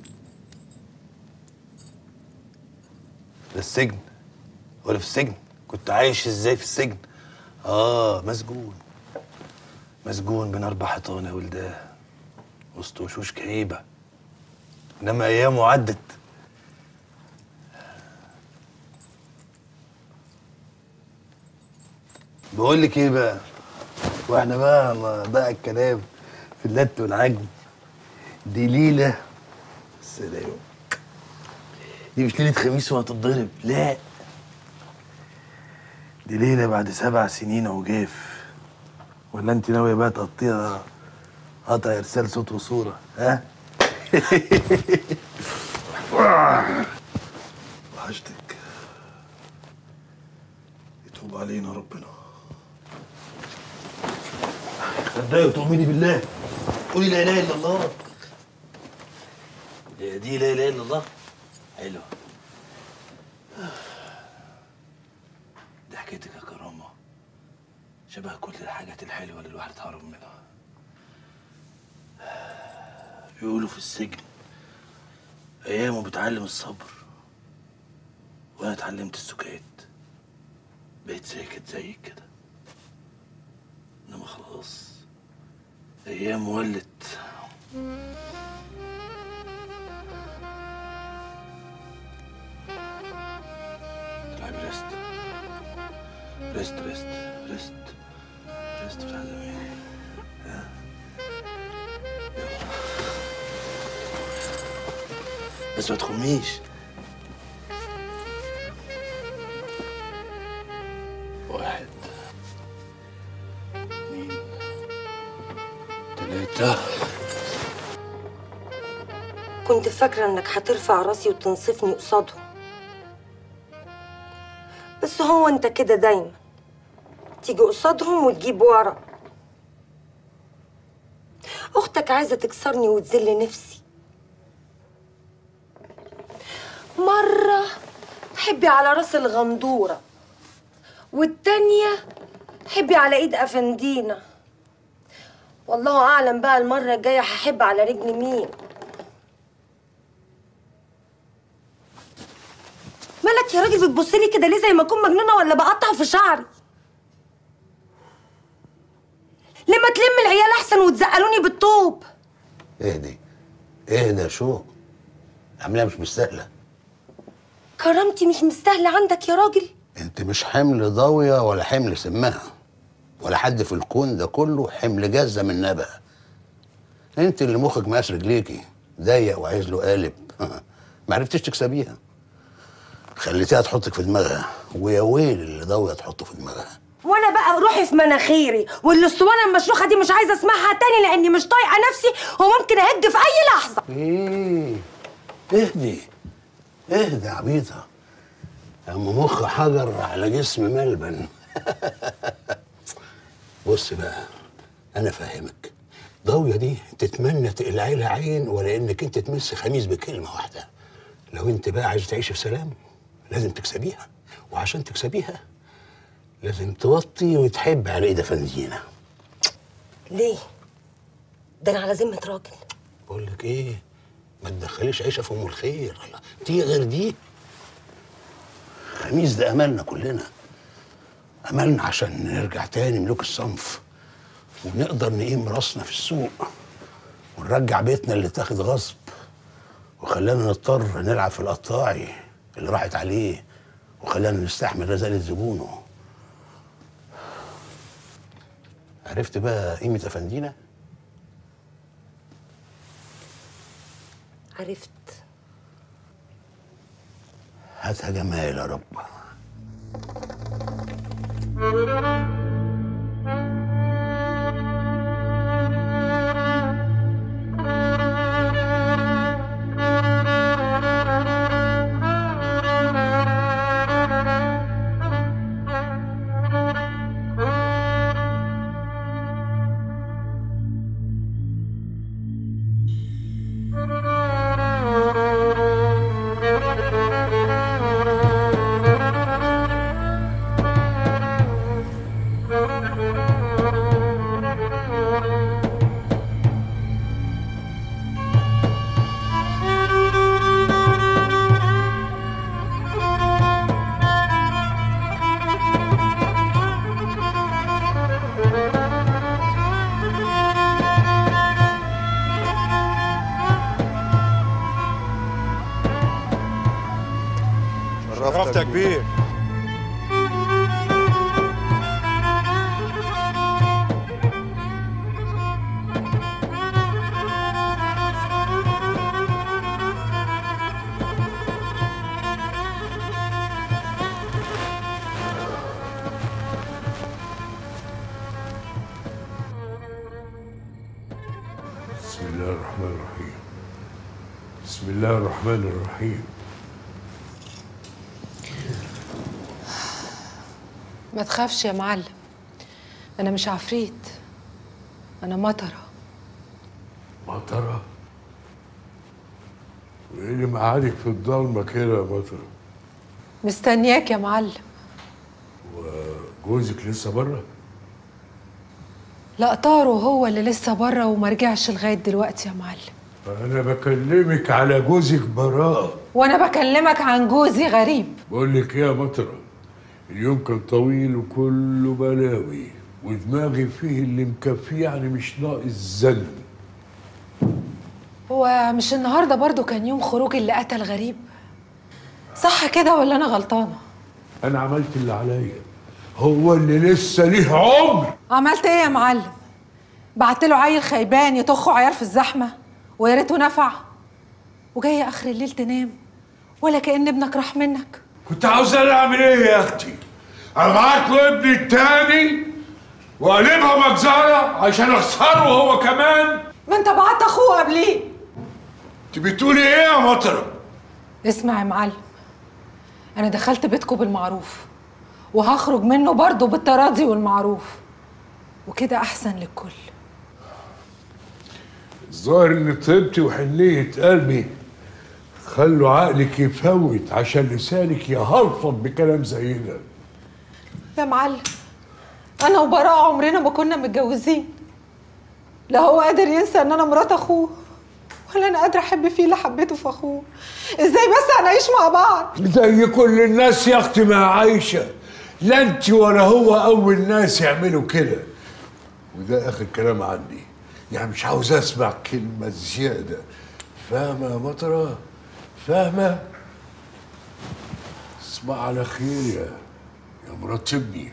ده السجن ولا في السجن كنت عايش ازاي في السجن اه مسجون مسجون بين اربع حيطان يا ولداه وسط وشوش كئيبه انما ايامه عدت بقول لك ايه بقى واحنا بقى الله بقى الكلام في اللت والعجن دي ليله سلام دي مش ليله خميس وهتتضرب لا دي ليله بعد سبع سنين عجاف ولا انت ناويه بقى تقطيها قطع ارسال صوت وصوره ها وحشتك يتوب علينا ربنا صدقي وتؤمني بالله قولي لا اله الا الله هي دي لا اله الا الله حلوه ضحكتك يا كرامه شبه كل الحاجات الحلوه اللي الواحد اتهرب منها يقولوا في السجن ايامه بتعلم الصبر وانا اتعلمت السكات بقيت ساكت زيك كده انما خلاص ايام ولت تلعبي ريست ريست ريست ريست ريست بتاع زمان ها؟ يلا. بس ما تخميش واحد اثنين ثلاثة كنت فاكرة انك هترفع راسي وتنصفني قصادهم بس هو انت كده دايما تيجي قصادهم وتجيب ورا اختك عايزة تكسرني وتذل نفسي مرة حبي على راس الغندورة والتانية حبي على ايد افندينا والله اعلم بقى المرة الجاية هحب على رجل مين مالك يا راجل بتبصلي كده ليه زي ما اكون مجنونه ولا بقطع في شعري لما تلم العيال احسن وتزقلوني بالطوب اهدي اهدى يا شو عملها مش مستاهله كرامتي مش مستاهله عندك يا راجل انت مش حمل ضاويه ولا حمل سماها ولا حد في الكون ده كله حمل جزه من نبأ انت اللي مخك مقاس رجليكي ضيق وعايز له قالب ما عرفتش تكسبيها خليتيها تحطك في دماغها ويا ويل اللي ضاويه تحطه في دماغها وانا بقى روحي في مناخيري والاسطوانه المشروخه دي مش عايزه اسمعها تاني لاني مش طايقه نفسي وممكن اهج في اي لحظه ايه اهدي اهدي يا عبيطه اما مخ حجر على جسم ملبن بص بقى انا فاهمك ضاويه دي تتمنى تقلعي لها عين ولا انك انت تمس خميس بكلمه واحده لو انت بقى عايز تعيش في سلام لازم تكسبيها وعشان تكسبيها لازم توطي وتحب على ايد فنزينه ليه ده انا على ذمه راجل بقول لك ايه ما تدخليش عيشه في ام الخير الله دي غير دي خميس ده املنا كلنا املنا عشان نرجع تاني ملوك الصنف ونقدر نقيم راسنا في السوق ونرجع بيتنا اللي اتاخد غصب وخلانا نضطر نلعب في القطاعي اللي راحت عليه وخلانا نستحمل رزالة زبونه عرفت بقى قيمة أفندينا؟ عرفت هاتها جمال يا رب يا كبير بسم الله الرحمن الرحيم بسم الله الرحمن الرحيم ما تخافش يا معلم انا مش عفريت انا مطره مطرة وايه اللي معادك في الضلمة كده يا مطرة مستنياك يا معلم جوزك لسه بره لا طارو هو اللي لسه بره وما رجعش لغايه دلوقتي يا معلم انا بكلمك على جوزك براء وانا بكلمك عن جوزي غريب بقول لك ايه يا مطرة اليوم كان طويل وكله بلاوي ودماغي فيه اللي مكفيه يعني مش ناقص زن هو مش النهارده برضو كان يوم خروج اللي قتل غريب صح كده ولا انا غلطانه انا عملت اللي عليا هو اللي لسه ليه عمر عملت ايه يا معلم بعت له عيل خيبان يطخه عيار في الزحمه ويا ريته نفع وجاي اخر الليل تنام ولا كأن ابنك راح منك كنت عاوز انا اعمل ايه يا اختي ابعت له ابني التاني واقلبها مجزره عشان اخسره هو كمان ما انت بعت اخوه قبليه انت بتقولي ايه يا مطره اسمع يا معلم انا دخلت بيتكم بالمعروف وهخرج منه برضه بالتراضي والمعروف وكده احسن للكل الظاهر ان طيبتي وحنيه قلبي خلوا عقلك يفوت عشان لسانك يهلفظ بكلام زي ده يا معلم انا وبراء عمرنا ما كنا متجوزين لا هو قادر ينسى ان انا مرات اخوه ولا انا قادره احب فيه اللي حبيته في اخوه ازاي بس هنعيش مع بعض زي كل الناس يا اختي ما عايشه لا انت ولا هو اول ناس يعملوا كده وده اخر كلام عني يعني مش عاوز اسمع كلمه زياده فاهمه يا مطره فاهمه اسمع على خير يا يا مرات ابني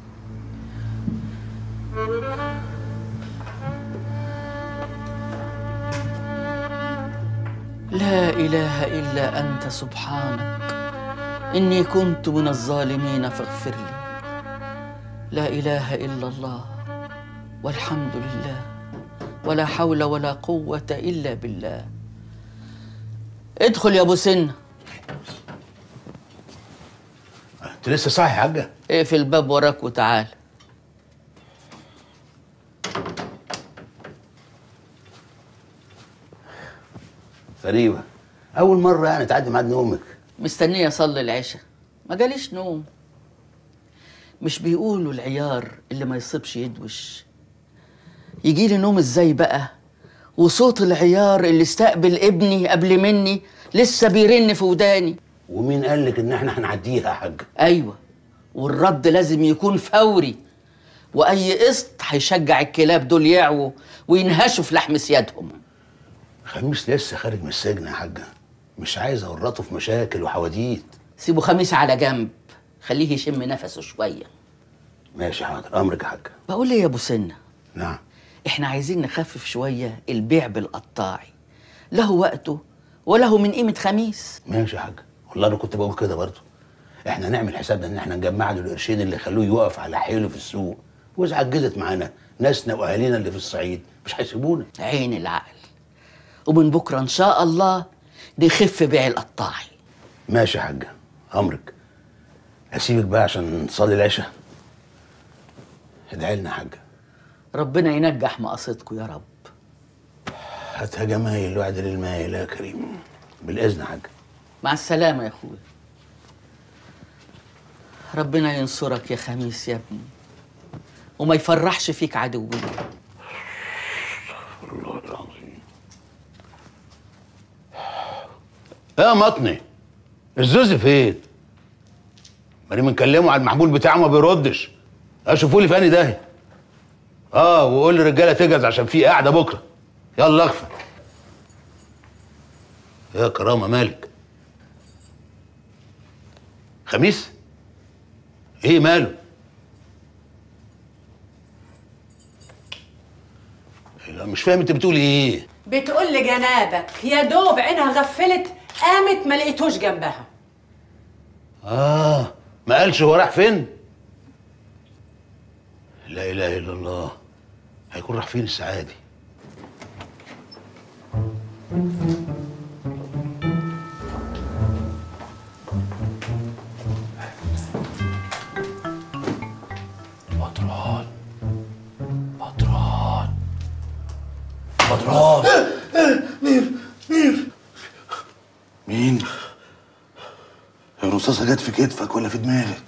لا إله إلا أنت سبحانك إني كنت من الظالمين فاغفر لي لا إله إلا الله والحمد لله ولا حول ولا قوة إلا بالله ادخل يا أبو سنة انت لسه صاحي يا حاجه اقفل الباب وراك وتعال غريبه اول مره يعني تعدي ميعاد نومك مستنية أصلي العشاء ما جاليش نوم مش بيقولوا العيار اللي ما يصيبش يدوش يجي لي نوم ازاي بقى وصوت العيار اللي استقبل ابني قبل مني لسه بيرن في وداني ومين قال لك ان احنا هنعديها يا حاج ايوه والرد لازم يكون فوري واي قسط هيشجع الكلاب دول يعووا وينهشوا في لحم سيادهم خميس لسه خارج من السجن يا حاجه مش عايز اورطه في مشاكل وحواديت سيبوا خميس على جنب خليه يشم نفسه شويه ماشي حاضر امرك يا حاج بقول لي يا ابو سنه نعم احنا عايزين نخفف شويه البيع بالقطاعي له وقته وله من قيمه خميس ماشي يا حاج والله انا كنت بقول كده برضه احنا نعمل حسابنا ان احنا نجمع له القرشين اللي خلوه يقف على حيله في السوق واذا عجزت معانا ناسنا واهالينا اللي في الصعيد مش هيسيبونا عين العقل ومن بكره ان شاء الله نخف بيع القطاعي ماشي يا حاج امرك هسيبك بقى عشان نصلي العشاء ادعي لنا يا حاج ربنا ينجح مقاصدكم يا رب هاتها جمايل واعدل المايل يا كريم بالاذن يا حاج مع السلامه يا اخويا ربنا ينصرك يا خميس يا ابني وما يفرحش فيك عدوين الله العظيم يا مطني الزوز فين؟ ماني بنكلمه على المحمول بتاعه ما بيردش اشوفوا لي في انهي داهيه اه وقول للرجاله تجهز عشان في قاعده بكره يلا اغفى يا كرامه مالك خميس ايه ماله لا مش فاهم انت بتقول ايه بتقول لجنابك يا دوب عينها غفلت قامت ما لقيتوش جنبها اه ما قالش هو راح فين لا اله الا الله هيكون راح فين الساعه دي بدران بدران بدران مير مير مين؟ الرصاصة جت في كتفك ولا في دماغك؟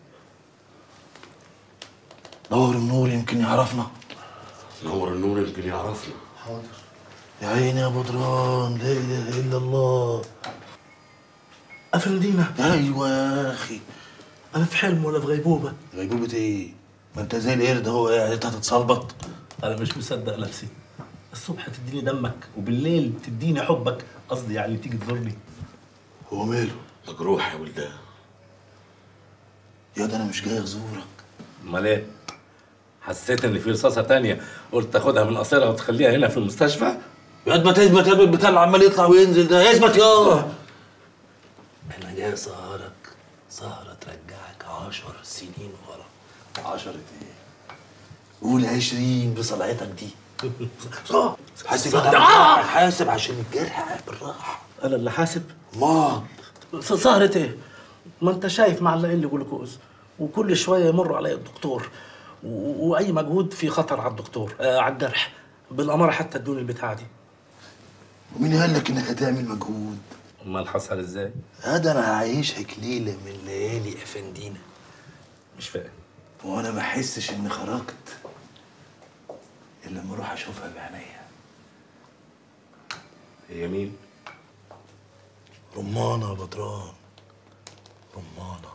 دور النور يمكن يعرفنا نور النور يمكن يعرفنا حاضر يا عيني يا بدران لا اله الا الله افندينا ايوه يا اخي انا في حلم ولا في غيبوبه غيبوبة ايه؟ ما انت زي القرد اهو قاعد انت هتتصلبط انا مش مصدق نفسي الصبح تديني دمك وبالليل تديني حبك قصدي يعني تيجي تزورني هو ماله؟ مجروح يا ولدان يا ده انا مش جاي ازورك امال ايه حسيت ان في رصاصه تانية قلت تاخدها من قصيرها وتخليها هنا في المستشفى يا ما تثبت يا البتاع اللي عمال يطلع وينزل ده اثبت يا انا جاي اسهرك سهره ترجعك عشر سنين ورا عشرة ايه؟ قول عشرين بصلعتك دي حاسب آه! حاسب عشان الجرح بالراحة انا اللي حاسب ما سهرة ايه؟ ما انت شايف معلقين لي جلوكوز وكل شويه يمر علي الدكتور و- واي مجهود في خطر على الدكتور آه على الجرح بالاماره حتى ادوني البتاعه دي ومين قال لك انك هتعمل مجهود؟ امال حصل ازاي؟ هذا انا هعيشك ليلة من ليالي افندينا مش فاهم وانا ما احسش اني خرجت الا لما اروح اشوفها بعينيا هي مين؟ رمانة يا بدران رمانة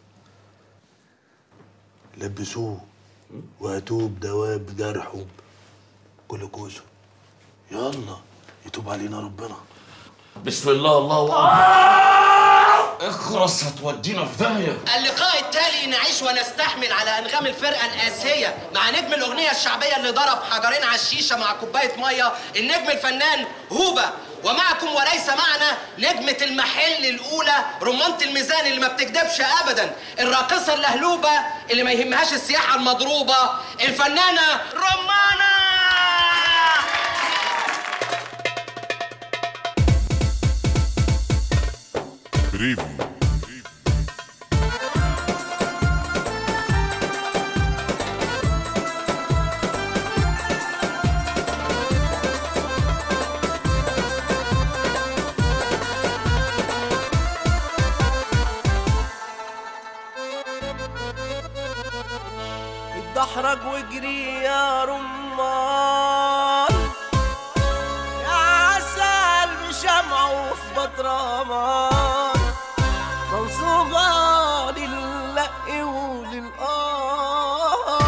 لبسوه وهاتوه بدواء بجرحه جلوكوزه يلا يتوب علينا ربنا بسم الله الله اكبر اخرس هتودينا في داهيه اللقاء التالي نعيش ونستحمل على انغام الفرقه الاسيه مع نجم الاغنيه الشعبيه اللي ضرب حجرين على الشيشه مع كوبايه ميه النجم الفنان هوبا ومعكم وليس معنا نجمة المحل الأولى رمانة الميزان اللي ما بتكدبش أبدا الراقصة اللهلوبة اللي ما يهمهاش السياحة المضروبة الفنانة رمانة بريفو اتدحرج واجري يا رمان يا عسل بشمع وفي بطرمان منصوبة للق وللآه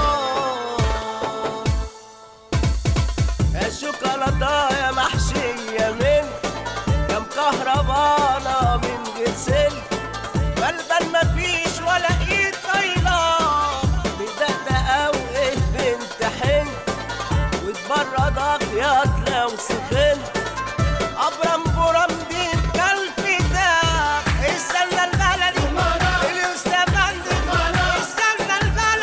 الشوكولاتة يا محشية من يا مكهربانة من غير سلك بلبل مفيش ولا ايد طايلة بدقدقة وايه بنت حن وتبردك يا لو سخنت ابرم برم دين كالفتاة استنى البلدي اليوسف عندك استنى البلدي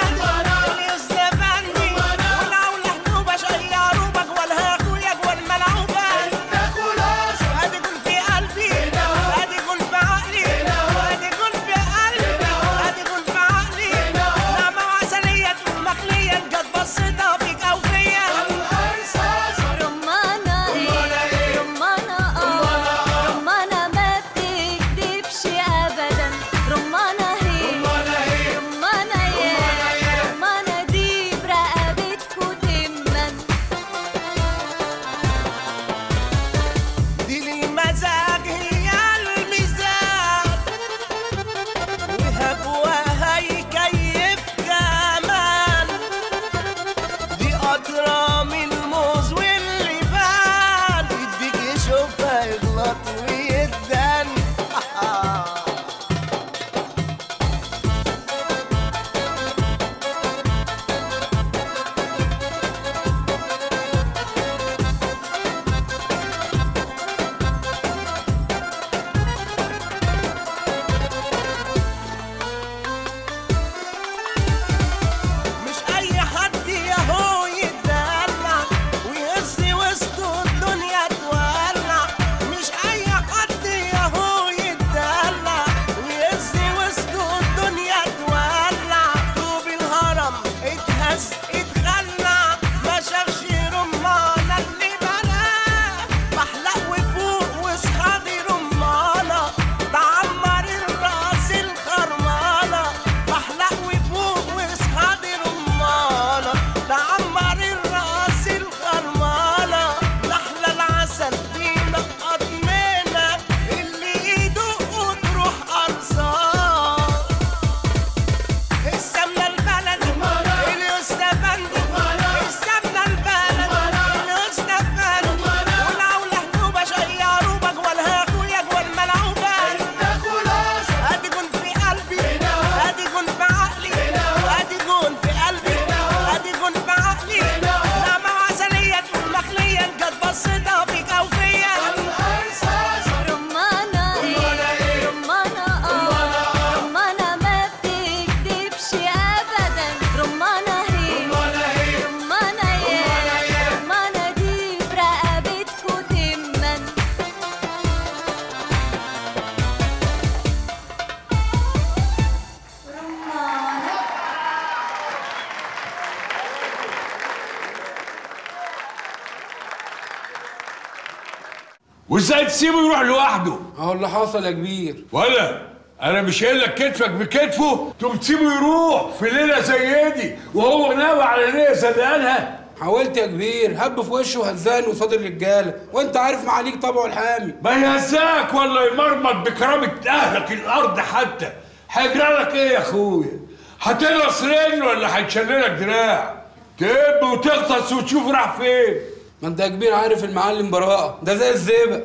وازاي تسيبه يروح لوحده اهو اللي حصل يا كبير ولا انا مش قايل لك كتفك بكتفه تقوم تسيبه يروح في ليله زي دي وهو ناوي على ليله زدقانها حاولت يا كبير هب في وشه وهزاني قصاد الرجاله وانت عارف معاليك طبعه الحامي ما يهزاك ولا يمرمط بكرامه اهلك الارض حتى هيجرى لك ايه يا اخويا هتلقص رجل ولا هيتشللك دراع تب وتغطس وتشوف راح فين ما انت يا كبير عارف المعلم براءه ده زي الزئبق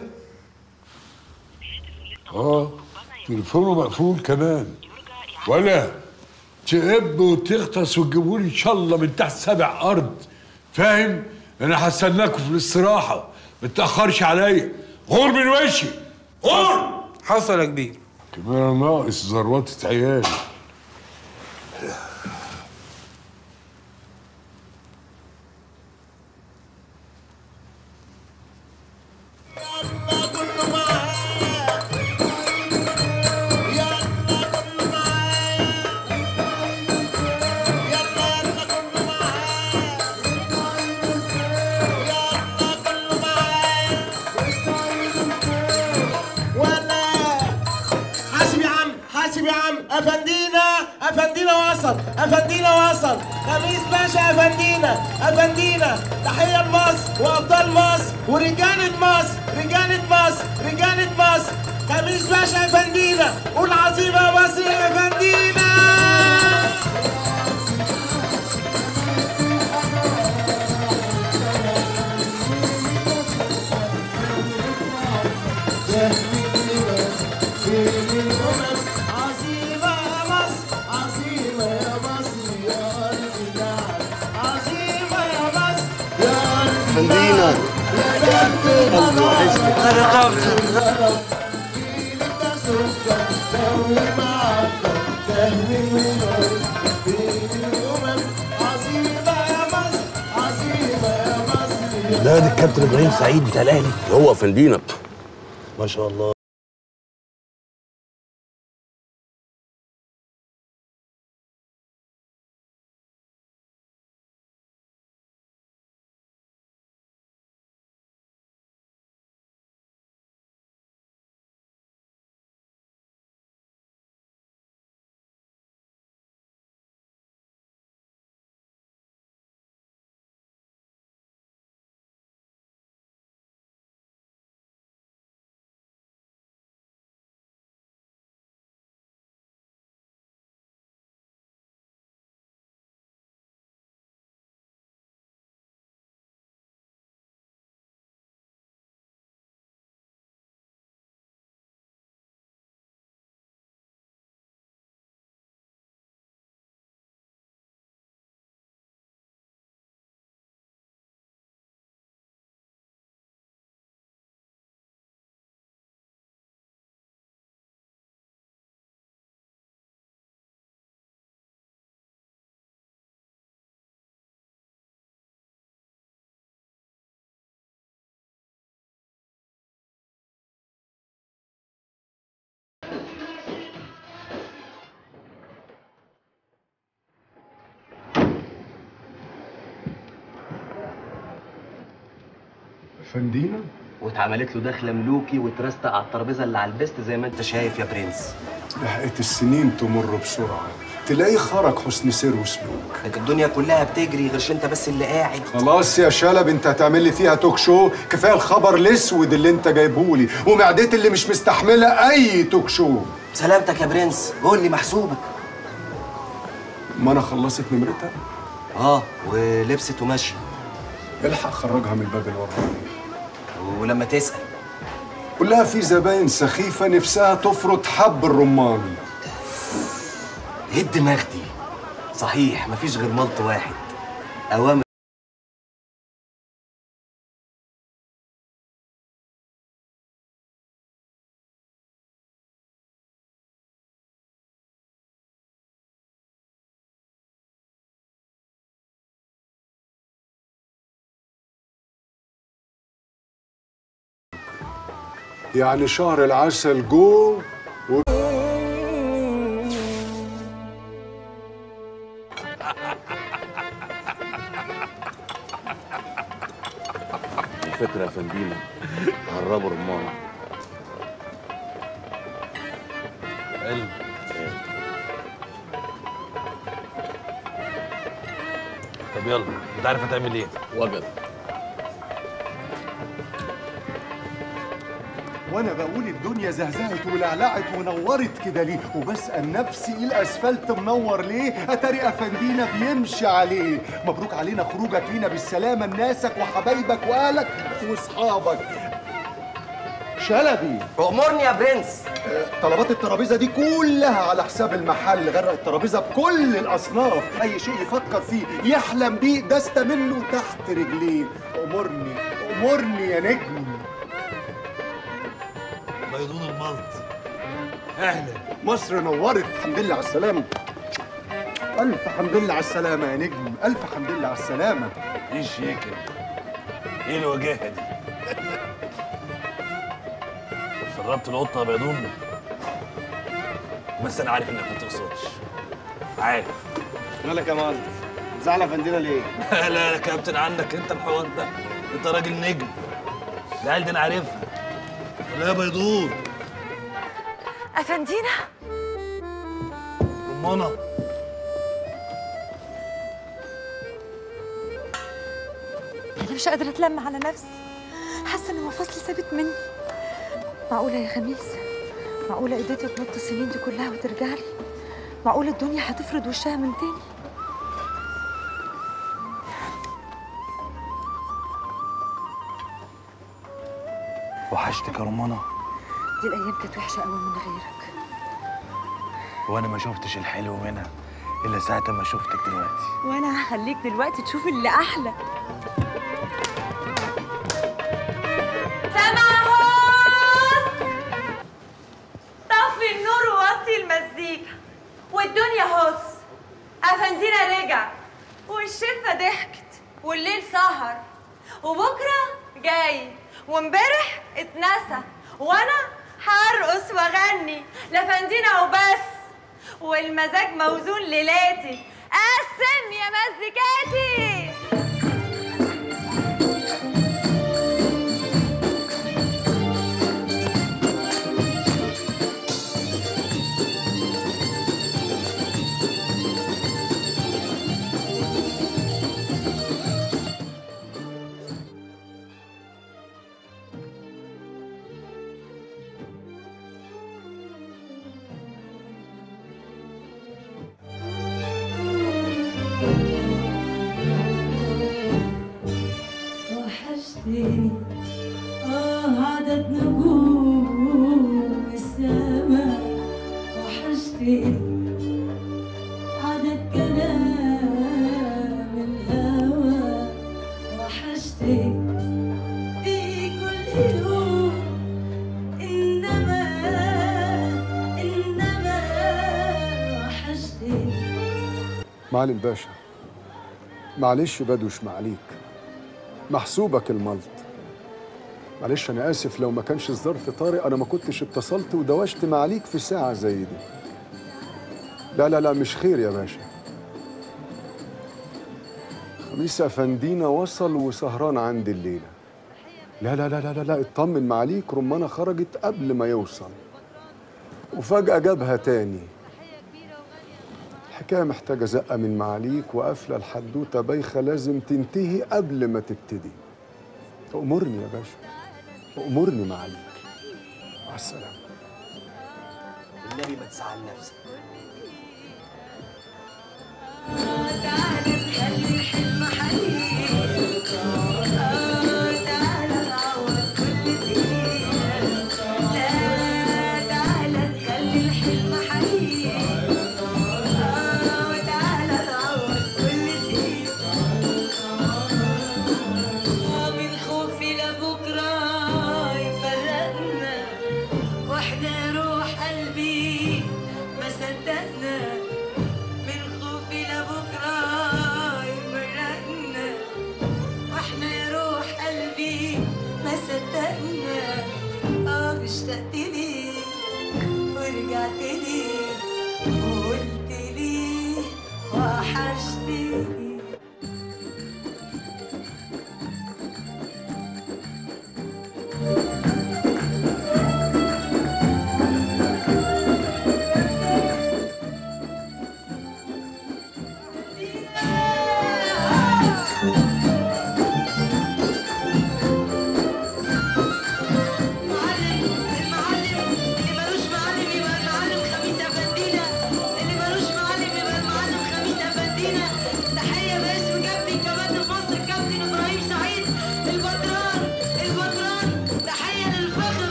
اه تليفونه مقفول كمان ولا تقب وتغطس وتجيبولي ان شاء الله من تحت سبع ارض فاهم انا هستناكوا في الاستراحه ما تاخرش عليا غور من وشي غور حصل يا كبير كمان ناقص زروطة عيالي حاسب يا عم حاسب يا عم افندينا افندينا وصل افندينا وصل خميس باشا افندينا افندينا تحيه لمصر وابطال مصر ورجاله مصر رجاله مصر رجاله مصر خميس باشا افندينا قول عظيمه يا مصر يا افندينا عظيمة يا مصر عظيمة يا مصر يا قلبي نعم عظيمة يا مصر يا قلبي فندينا يا قلبي الله ده ده الكابتن ابراهيم سعيد بتاع الاهلي هو فندينا ما شاء الله فندينا واتعملت له دخله ملوكي واترستق على الترابيزه اللي على البست زي ما انت شايف يا برنس لحقت السنين تمر بسرعة تلاقيه خرج حسن سير وسلوك لكن الدنيا كلها بتجري غيرش انت بس اللي قاعد خلاص يا شلب انت هتعمل لي فيها توك شو كفايه الخبر الاسود اللي انت جايبهولي ومعدتي اللي مش مستحمله اي توك شو سلامتك يا برنس قول لي محسوبك ما انا خلصت نمرتها اه ولبست وماشيه الحق خرجها من الباب الوراني ولما تسال قول لها في زباين سخيفه نفسها تفرط حب الرمان ايه الدماغ دي صحيح مفيش غير ملط واحد اوامر يعني شهر العسل جو و... فكره يا فندينا هربوا رمانه قلب طب يلا انت عارف هتعمل ايه وجد وانا بقول الدنيا زهزهت ولعلعت ونورت كده ليه وبسال نفسي ايه الاسفلت منور ليه اتاري افندينا بيمشي عليه مبروك علينا خروجك لينا بالسلامه لناسك وحبايبك واهلك واصحابك شلبي امرني يا برنس طلبات الترابيزه دي كلها على حساب المحل غرق الترابيزه بكل الاصناف اي شيء يفكر فيه يحلم بيه دست منه تحت رجليه امرني امرني يا نجم بيضون الملط اهلا مصر نورت الحمد لله على السلامه الف حمد لله على السلامه يا نجم الف حمد لله على السلامه ايه الشيكه ايه الوجاهه دي سربت القطه يا بيضون بس انا عارف انك ما تقصدش عارف مالك يا معلم زعل افندينا ليه؟ لا لا يا كابتن عنك انت الحوار ده انت راجل نجم العيال دي انا عارفها لا يا بيضون افندينا رمانه انا مش قادره اتلم على نفسي حاسه ان مفاصلي سابت مني معقوله يا خميس معقوله قدرتي تنط السنين دي كلها وترجع لي معقوله الدنيا هتفرد وشها من تاني وحشتك يا رمانه دي الايام كانت وحشه قوي من غيرك وانا ما شفتش الحلو منها الا ساعه ما شفتك دلوقتي وانا هخليك دلوقتي تشوف اللي احلى سمعوس طفي النور ووطي المزيكا والدنيا هص افندينا رجع والشفة ضحكت والليل سهر وبكرة جاي وامبارح اتنسى وانا هرقص واغني لفندينا وبس والمزاج موزون ليلاتي قسم يا مزيكاتي وحشتني آه عدد نجوم السماء وحشتني عدد كلام الهوى وحشتني في كل يوم إنما إنما وحشتني معالي الباشا معلش بدوش معليك محسوبك الملط معلش انا اسف لو ما كانش الظرف طارئ انا ما كنتش اتصلت ودوشت معاليك في ساعه زي دي لا لا لا مش خير يا باشا خميس افندينا وصل وسهران عندي الليله لا لا لا لا لا, لا اطمن معاليك رمانه خرجت قبل ما يوصل وفجاه جابها تاني الحكايه محتاجه زقه من معاليك وقافله الحدوته بايخه لازم تنتهي قبل ما تبتدي امرني يا باشا امرني معاليك مع السلامه النبي ما تزعل نفسك من خوفي لبكرة يفرقنا واحنا روح قلبي ما صدقنا من خوفي لبكرة يفرقنا واحنا روح قلبي ما صدقنا اه اشتقت لي ورجعت لي وقلت لي وحشتني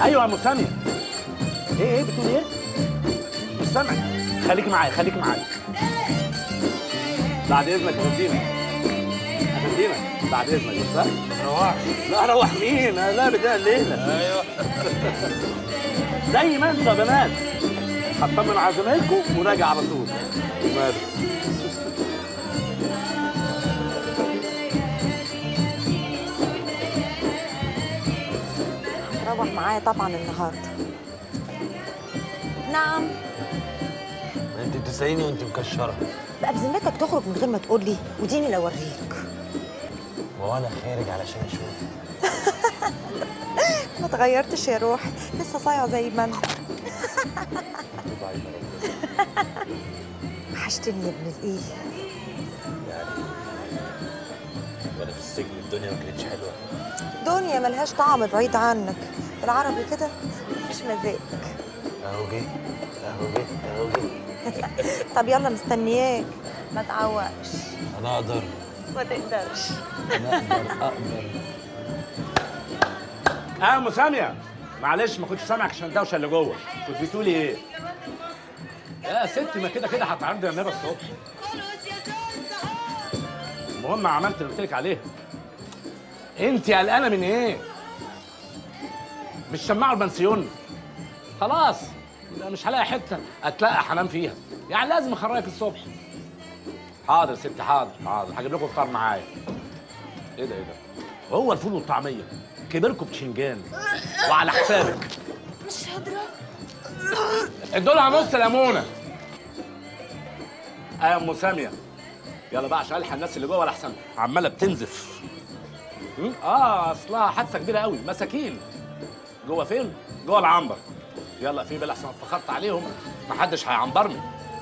ايوه يا مسامية ايه ايه بتقول ايه؟ مش سامع خليك معايا خليك معايا بعد اذنك يا فندينا يا فندينا بعد اذنك بس روح لا روح مين؟ انا لا بدايه الليله ايوه زي ما انت يا بنات هطمن على زمايلكم وراجع على طول ماله روح معايا طبعا النهارده نعم انت بتساليني وانت مكشره بقى بذمتك تخرج من غير ما تقول لي وديني لو اوريك وانا خارج علشان اشوف ما اتغيرتش يا روحي لسه صايعه زي ما انا وحشتني يا ابن الايه وانا في السجن الدنيا ما كانتش حلوه دنيا ملهاش طعم بعيد عنك العربي كده مفيش مزاج اهو جه اهو جه اهو جه طب يلا مستنياك ما تعوقش انا اقدر ما تقدرش انا اقدر اقدر اه يا مسامية معلش ما كنتش سامعك عشان الدوشه اللي جوه كنت بتقولي ايه؟ يا ست ما كده كده هتعرضي النبي الصبح المهم عملت اللي قلت لك عليه انت قلقانه من ايه؟ مش شماعه البنسيون خلاص لا مش هلاقي حته اتلقى هنام فيها يعني لازم اخرجك الصبح حاضر يا ست حاضر حاضر هجيب لكم فطار معايا ايه ده ايه ده هو الفول والطعميه كبركم بشنجان وعلى حسابك مش قادره ادولها نص ليمونه اه يا ام ساميه يلا بقى عشان الحق الناس اللي جوه لحسن عماله بتنزف م? اه اصلها حادثه كبيره قوي مساكين جوه فين؟ جوه العنبر يلا في بالي احسن اتفخرت عليهم محدش هيعنبرني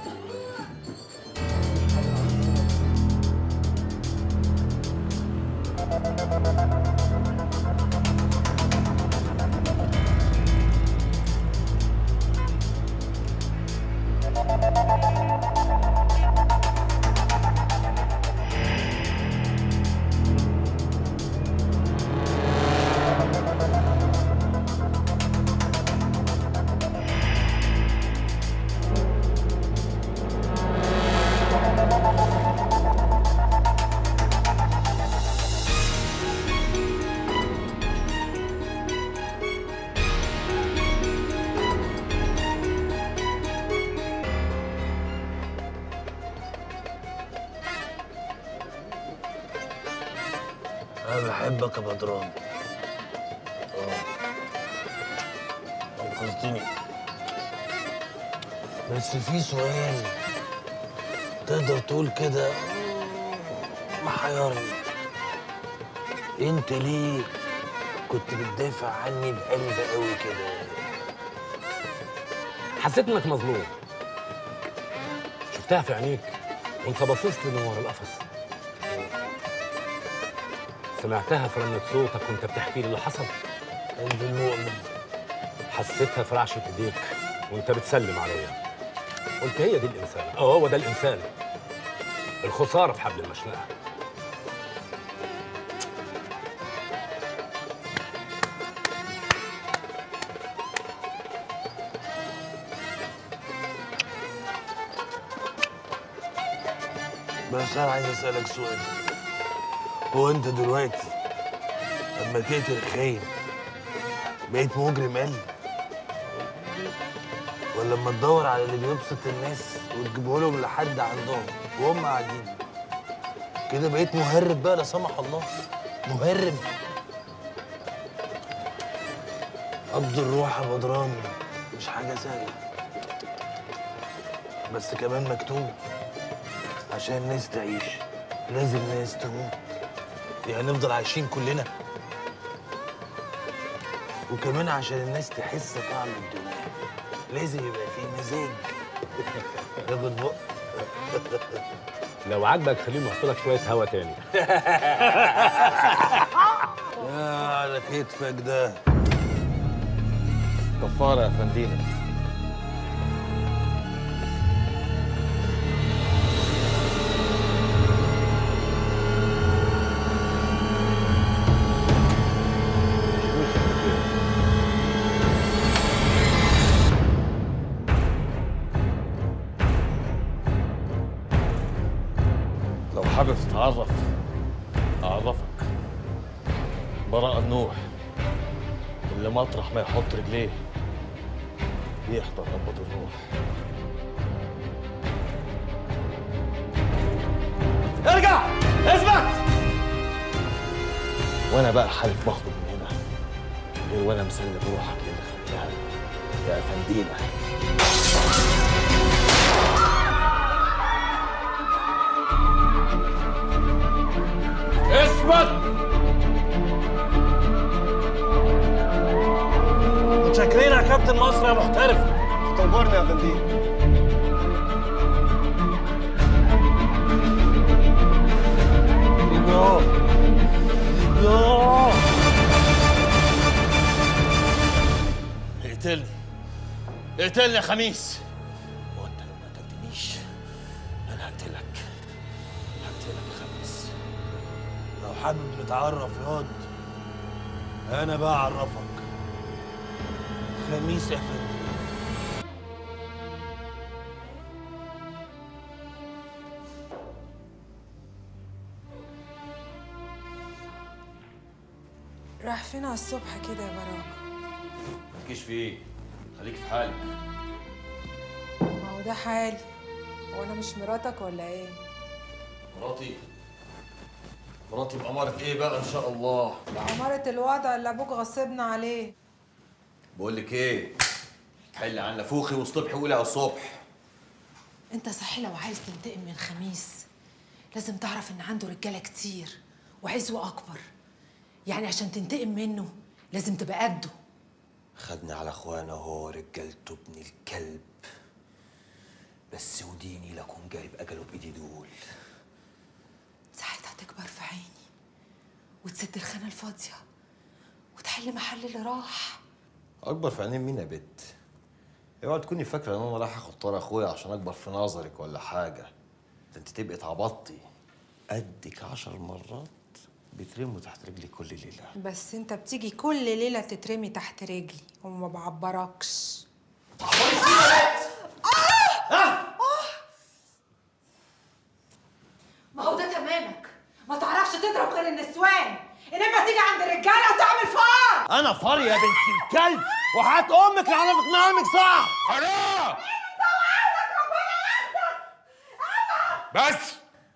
انا بحبك يا بدران اه انقذتني بس في سؤال تقدر تقول كده محيرني انت ليه كنت بتدافع عني بقلب قوي كده حسيت انك مظلوم شفتها في عينيك وانت باصص لي من ورا القفص سمعتها في رنة صوتك وانت بتحكي لي اللي حصل قلب المؤمن حسيتها في رعشة ايديك وانت بتسلم عليا قلت هي دي الانسان اه هو ده الانسان الخسارة في حبل المشنقة بس انا عايز اسالك سؤال هو انت دلوقتي لما تقتل خاين بقيت مجرم قل ولا لما تدور على اللي بيبسط الناس وتجيبه لهم لحد عندهم وهم قاعدين كده بقيت مهرب بقى لا سمح الله مهرب قبض الروح يا بدران مش حاجة سهلة بس كمان مكتوب عشان الناس تعيش لازم ناس تموت يعني نفضل عايشين كلنا وكمان عشان الناس تحس طعم الدنيا لازم يبقى فيه مزاج تاخد بق لو عاجبك خليهم يحطوا لك شوية هوا تاني يا على كتفك ده كفارة يا فندينا اتعرف اعرفك براء النوح اللي مطرح ما يحط رجليه بيحضر قبض الروح ارجع اثبت وانا بقى حالف بخرج من هنا غير وانا مسلم روحك للي خدتها يا افندينا اثبت متشكرين يا كابتن مصر يا محترف تنورني يا فندم اقتلني اقتلني يا خميس وانت لو ما قتلتنيش انا هقتلك هقتلك يا خميس لو حابب نتعرف ياض انا بقى اعرفك خميس يا فندم راح فين على الصبح كده يا براء مالكيش في ايه خليك في حالك ما هو ده حالي هو انا مش مراتك ولا ايه مراتي مراتي بأمارة ايه بقى ان شاء الله بأمارة الوضع اللي ابوك غصبنا عليه بقول لك ايه حل عن نفوخي واصطبحي وقولي على الصبح انت صحيح لو عايز تنتقم من خميس لازم تعرف ان عنده رجاله كتير وعزوه اكبر يعني عشان تنتقم منه لازم تبقى قده خدني على اخوانا وهو رجالته ابن الكلب بس وديني لكون جايب اجله بايدي دول ساعتها تكبر في عيني وتسد الخانه الفاضيه وتحل محل اللي راح اكبر في عينين مين يا بت اوعي تكوني فاكره ان انا رايح اخد طار اخويا عشان اكبر في نظرك ولا حاجه ده انت تبقي اتعبطتي قدك عشر مرات بيترموا تحت رجلي كل ليله بس انت بتيجي كل ليله تترمي تحت رجلي وما بعبركش ما هو ده تمامك ما تعرفش تضرب غير النسوان انما تيجي عند الرجاله وتعمل فار انا فار يا بنت الكلب وحات امك لعرفك مقامك صح حرام بس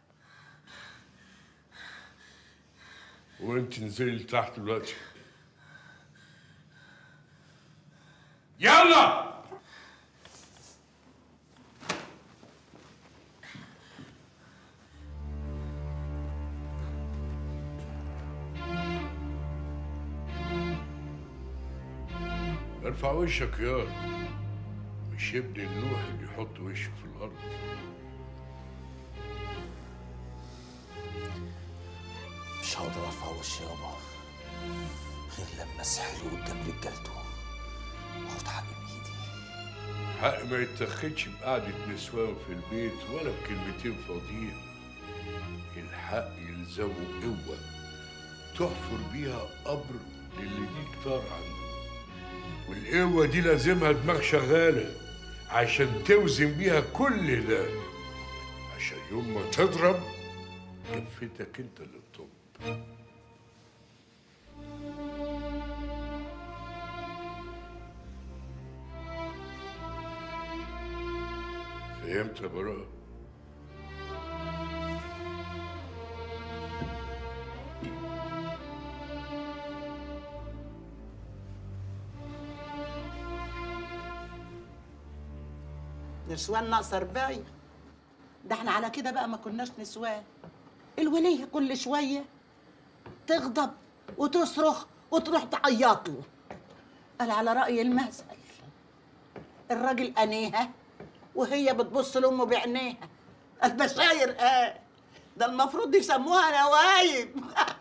وانت انزلي تحت دلوقتي يلا ارفع وشك يا مش ابن النوح اللي يحط وشه في الارض مش هقدر ارفع وشي يابا غير لما اسحله قدام رجالته واخد حقي بايدي حق ما يتاخدش بقعدة نسوان في البيت ولا بكلمتين فاضيين الحق يلزمه قوة تحفر بيها قبر للي ليك طار عنده والقوة دي لازمها دماغ شغالة عشان توزن بيها كل ده عشان يوم ما تضرب كفتك انت اللي تطب فهمت يا براء نسوان ناقصة رباية ده احنا على كده بقى ما كناش نسوان الولية كل شوية تغضب وتصرخ وتروح تعيط له قال على رأي المثل الراجل أنيها وهي بتبص لأمه بعينيها البشاير ايه ده المفروض يسموها نوايب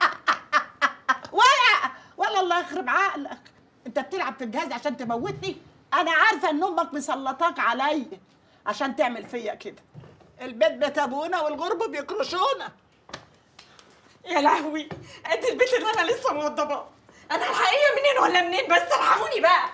ولا ولا الله يخرب عقلك انت بتلعب في الجهاز عشان تموتني انا عارفه ان امك مسلطاك عليا عشان تعمل فيا كده البيت بيت ابونا والغربه بيكرشونا يا لهوي ادي البيت اللي انا لسه موضباه انا الحقيقه منين ولا منين بس ارحموني بقى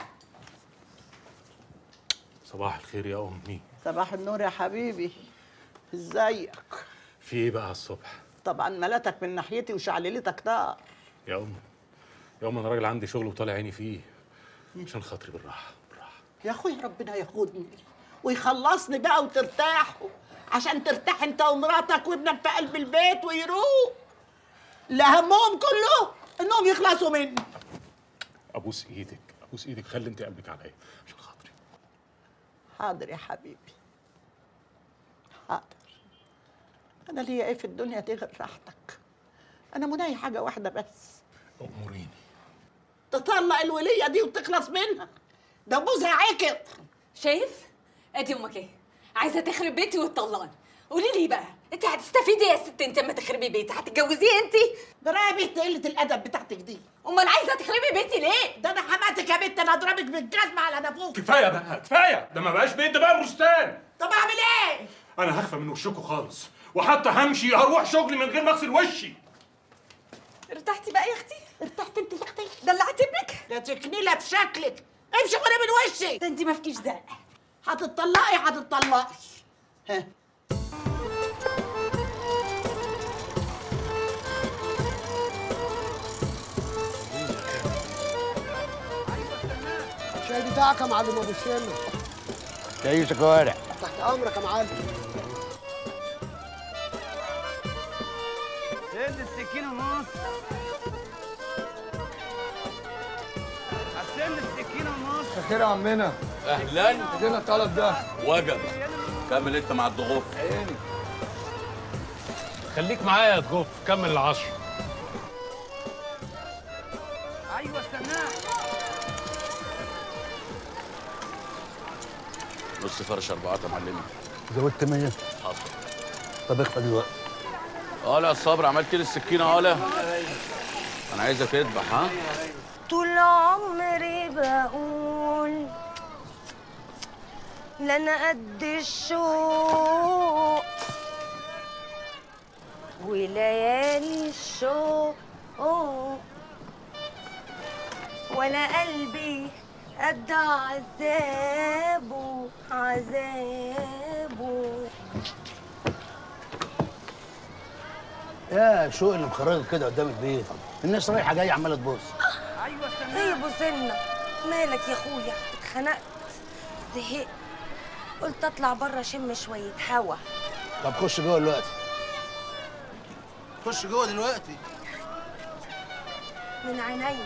صباح الخير يا امي صباح النور يا حبيبي ازيك في ايه بقى الصبح طبعا ملاتك من ناحيتي وشعللتك نار يا ام يا ام انا راجل عندي شغل وطالع عيني فيه عشان خاطري بالراحه يا اخويا ربنا ياخدني ويخلصني بقى وترتاحوا عشان ترتاح انت ومراتك وابنك في قلب البيت ويروق لا همهم كله انهم يخلصوا مني ابوس ايدك ابوس ايدك خلي انت قلبك عليا حاضر يا حبيبي حاضر انا ليا ايه في الدنيا دي غير راحتك انا مناي حاجه واحده بس اموريني تطلق الوليه دي وتخلص منها ده بوزها عكر شايف ادي امك ايه عايزه تخرب بيتي وتطلقني قولي لي بقى انت هتستفيدي إيه يا ست انت اما تخربي بيتي هتتجوزيه انت ده رايح بنت قله الادب بتاعتك دي امال عايزه تخربي بيتي ليه ده انا حماتك يا بنت انا اضربك بالجزمه على نافوخ كفايه بقى كفايه ده ما بقاش بيت ده بقى بستان طب اعمل ايه انا هخفى من وشكوا خالص وحتى همشي هروح شغلي من غير ما اغسل وشي ارتحتي بقى يا اختي ارتحت انت يا اختي دلعت ابنك ده تكنيله في شكلك امشي غير من وشي ده انت ما فيكيش زق هتطلقي هتطلقي ها الشاي بتاعك يا معلم ابو الشله تعيش كوارع تحت امرك يا معلم سد السكينة ونص قسم السكينة ونص خير يا عمنا اهلا جينا الطلب ده وجب كمل انت مع الضغوف عيني خليك معايا يا تغف كمل العشر ايوه استناه نص فرش اربعات يا معلمي زودت 100 حاضر طب اخفى دلوقتي اه لا الصبر عملت لي السكينه اه لا انا عايزك تذبح ها طول عمري بقول لا انا قد الشوق وليالي الشوق ولا قلبي قد عذابه عذابه يا شوق اللي مخرجك كده قدام البيت الناس رايحه جايه عماله تبص ايه بوسلنا مالك يا اخويا اتخنقت زهقت قلت اطلع بره اشم شويه هوا طب خش جوه دلوقتي خش جوه دلوقتي من عينيا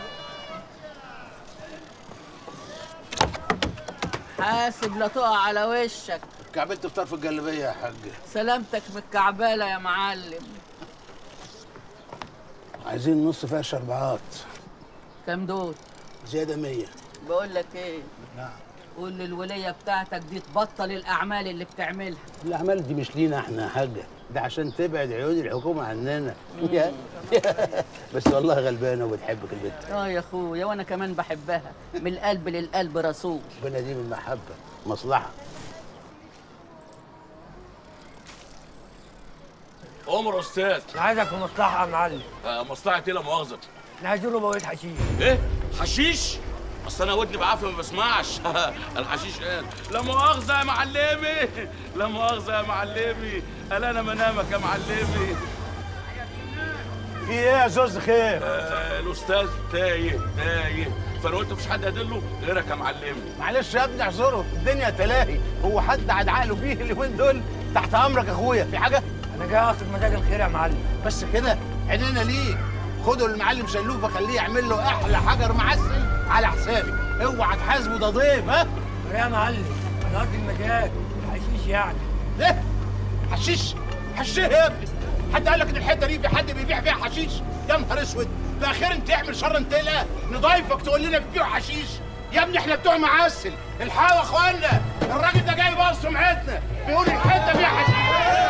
حاسب لا تقع على وشك كعبلت في طرف الجلابيه يا حاج سلامتك من الكعبالة يا معلم عايزين نص فيها اربعات كام دول زياده 100 بقول لك ايه نعم قول للولية بتاعتك دي تبطل الأعمال اللي بتعملها الاعمال دي مش لينا احنا يا حاجه ده عشان تبعد عيون الحكومه عننا يا- بس والله غلبانه وبتحبك البنت اه يا اخويا وانا كمان بحبها من القلب للقلب رسول ربنا دي من المحبه مصلحه عمر استاذ عايزك في مصلحة يا معلم آه مصلحه ايه لا مؤاخذه احنا عايزين له بوية حشيش ايه حشيش اصل انا ودني بعافيه ما بسمعش الحشيش قال لا مؤاخذه يا معلمي لا مؤاخذه يا معلمي قال انا منامك يا معلمي في ايه يا زوز خير؟ آه الاستاذ تايه تايه فانا قلت مفيش حد يدله غيرك يا معلمي معلش يا ابني اعذره الدنيا تلاهي هو حد عاد عقله فيه اليومين دول تحت امرك يا اخويا في حاجه انا جاي اقصد مزاج الخير يا معلم بس كده عينينا ليه خدوا المعلم شلوفه خليه يعمل له احلى حجر معسل على حسابي اوعى تحاسبه ده ضيف ها يا معلم انا قصدي المزاج حشيش يعني ايه حشيش حشيش يا ابني حد قال لك ان الحته دي في حد بيبيع فيها حشيش يا نهار اسود ده اخيرا تعمل شر انت لا نضيفك تقول لنا بتبيعوا حشيش يا ابني احنا بتوع معسل الحقوا يا اخوانا الراجل ده جاي يبوظ سمعتنا بيقول الحته فيها حشيش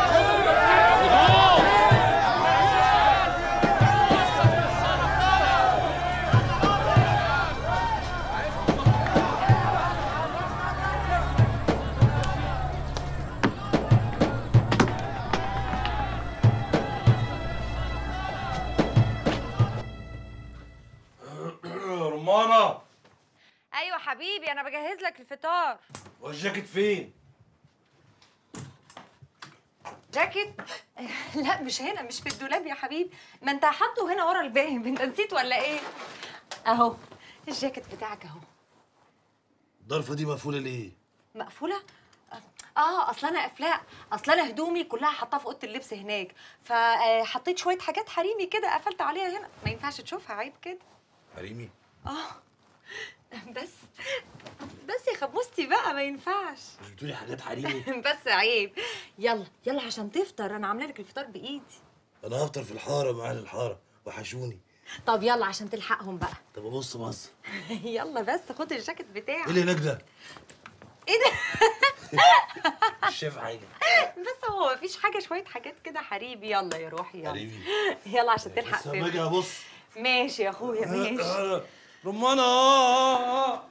رمانة ايوه حبيبي انا بجهز لك الفطار والجاكيت فين؟ جاكيت لا مش هنا مش في الدولاب يا حبيبي ما انت حاطه هنا ورا الباب انت نسيت ولا ايه اهو الجاكيت بتاعك اهو الضرفه دي مقفوله ليه مقفوله اه اصل انا افلاق اصل انا هدومي كلها حاطاها في اوضه اللبس هناك فحطيت شويه حاجات حريمي كده قفلت عليها هنا ما ينفعش تشوفها عيب كده حريمي اه بس بس يا خبوستي بقى ما ينفعش مش بتقولي حاجات حريمي بس عيب يلا يلا عشان تفطر انا عامله لك الفطار بايدي انا هفطر في الحاره مع اهل الحاره وحشوني طب يلا عشان تلحقهم بقى طب ابص مصر يلا بس خد الجاكيت بتاعك ايه اللي هناك ده ايه ده مش شايف حاجه بس هو مفيش حاجه شويه حاجات كده حريبي يلا يا روحي يلا حريمي يلا عشان تلحق بس لما اجي ابص ماشي يا اخويا ماشي رمانه آه، آه.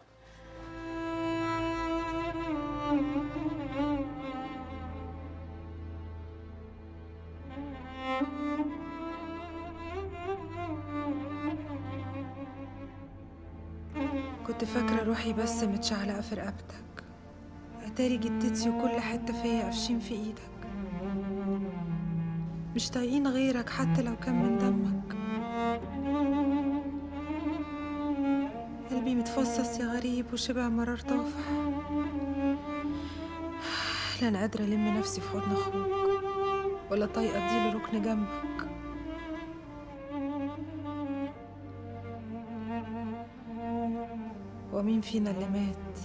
كنت فاكرة روحي بس متشعلقة في رقبتك أتاري جدتي وكل حتة فيا قافشين في إيدك مش طايقين غيرك حتى لو كان من دمك قلبي متفصص يا غريب وشبع مرار طافح لا أنا قادرة ألم نفسي في حضن أخوك ولا طايقة أديله ركن جنبك ومين فينا اللي مات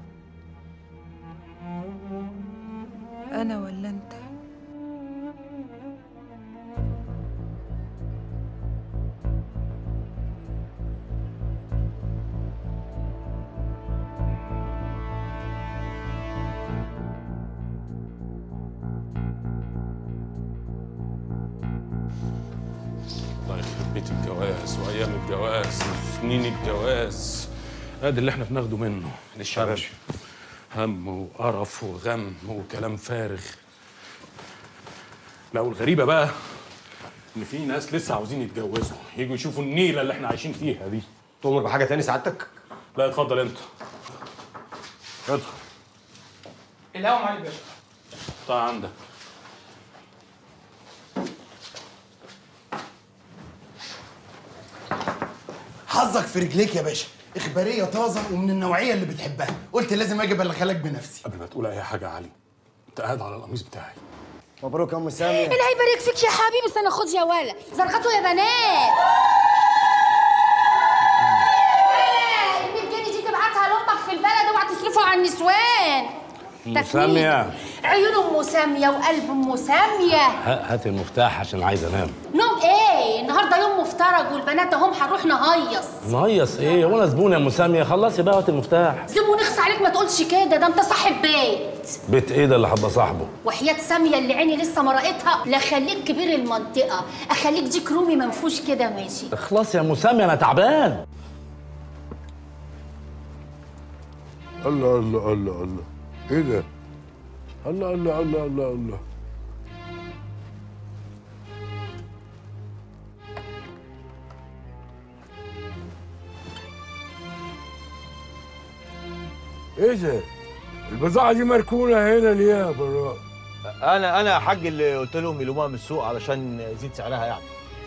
أنا ولا أنت الله يخرب بيت الجواز وايام الجواز وسنين الجواز ادي اللي احنا بناخده منه للشباب. هم وقرف وغم وكلام فارغ لا والغريبه بقى ان في ناس لسه عاوزين يتجوزوا يجوا يشوفوا النيله اللي احنا عايشين فيها دي تؤمر بحاجه تاني سعادتك لا اتفضل انت ادخل الهوا معالي الباشا طيب عندك حظك في رجليك يا باشا اخباريه طازه ومن النوعيه اللي بتحبها قلت لازم اجي ابلغها لك بنفسي قبل ما تقول اي حاجه يا علي انت قاعد على القميص بتاعي مبروك يا ام سامي اللي هيبارك فيك يا حبيبي استنى خد يا ولا زرقته يا بنات المجاني دي تبعتها لامك في البلد اوعى تصرفوا على النسوان سامية عيون ام ساميه وقلب ام ساميه هات المفتاح عشان عايز انام نوم ايه النهارده يوم مفترج والبنات اهم هنروح نهيص نهيص ايه هو انا زبون يا ام ساميه خلصي بقى هات المفتاح زبون اخس عليك ما تقولش كده ده انت صاحب بيت بيت ايه ده اللي هبقى صاحبه وحياة سامية اللي عيني لسه ما رأيتها لا خليك كبير المنطقة أخليك ديك رومي منفوش كده ماشي اخلص يا ام ساميه انا تعبان الله الله الله الله ايه ده؟ الله الله الله الله الله ايه ده؟ البضاعة دي مركونة هنا ليه يا براء؟ انا انا يا حاج اللي قلت لهم يلوموها من السوق علشان يزيد سعرها يعني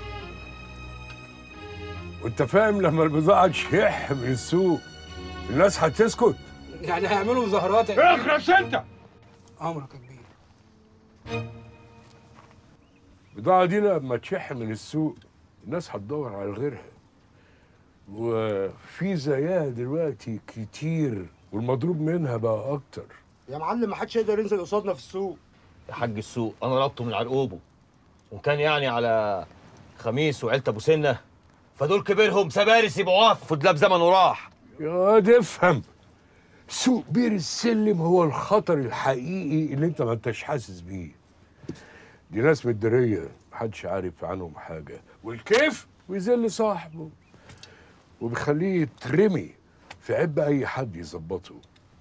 وانت فاهم لما البضاعة تشح من السوق الناس هتسكت؟ يعني هيعملوا مظاهرات يا كبير. اخرس انت امرك يا كبير البضاعة دي لما تشح من السوق الناس هتدور على غيرها وفي زيها دلوقتي كتير والمضروب منها بقى أكتر يا معلم ما حدش يقدر ينزل قصادنا في السوق يا حاج السوق انا ربطه من عرقوبه وكان يعني على خميس وعيلة ابو سنه فدول كبيرهم سبارس يبقوا واقف في دولاب زمن وراح يا واد افهم سوق بير السلم هو الخطر الحقيقي اللي انت ما انتش حاسس بيه دي ناس مدارية محدش عارف عنهم حاجة والكيف ويذل صاحبه وبيخليه يترمي في عب أي حد يظبطه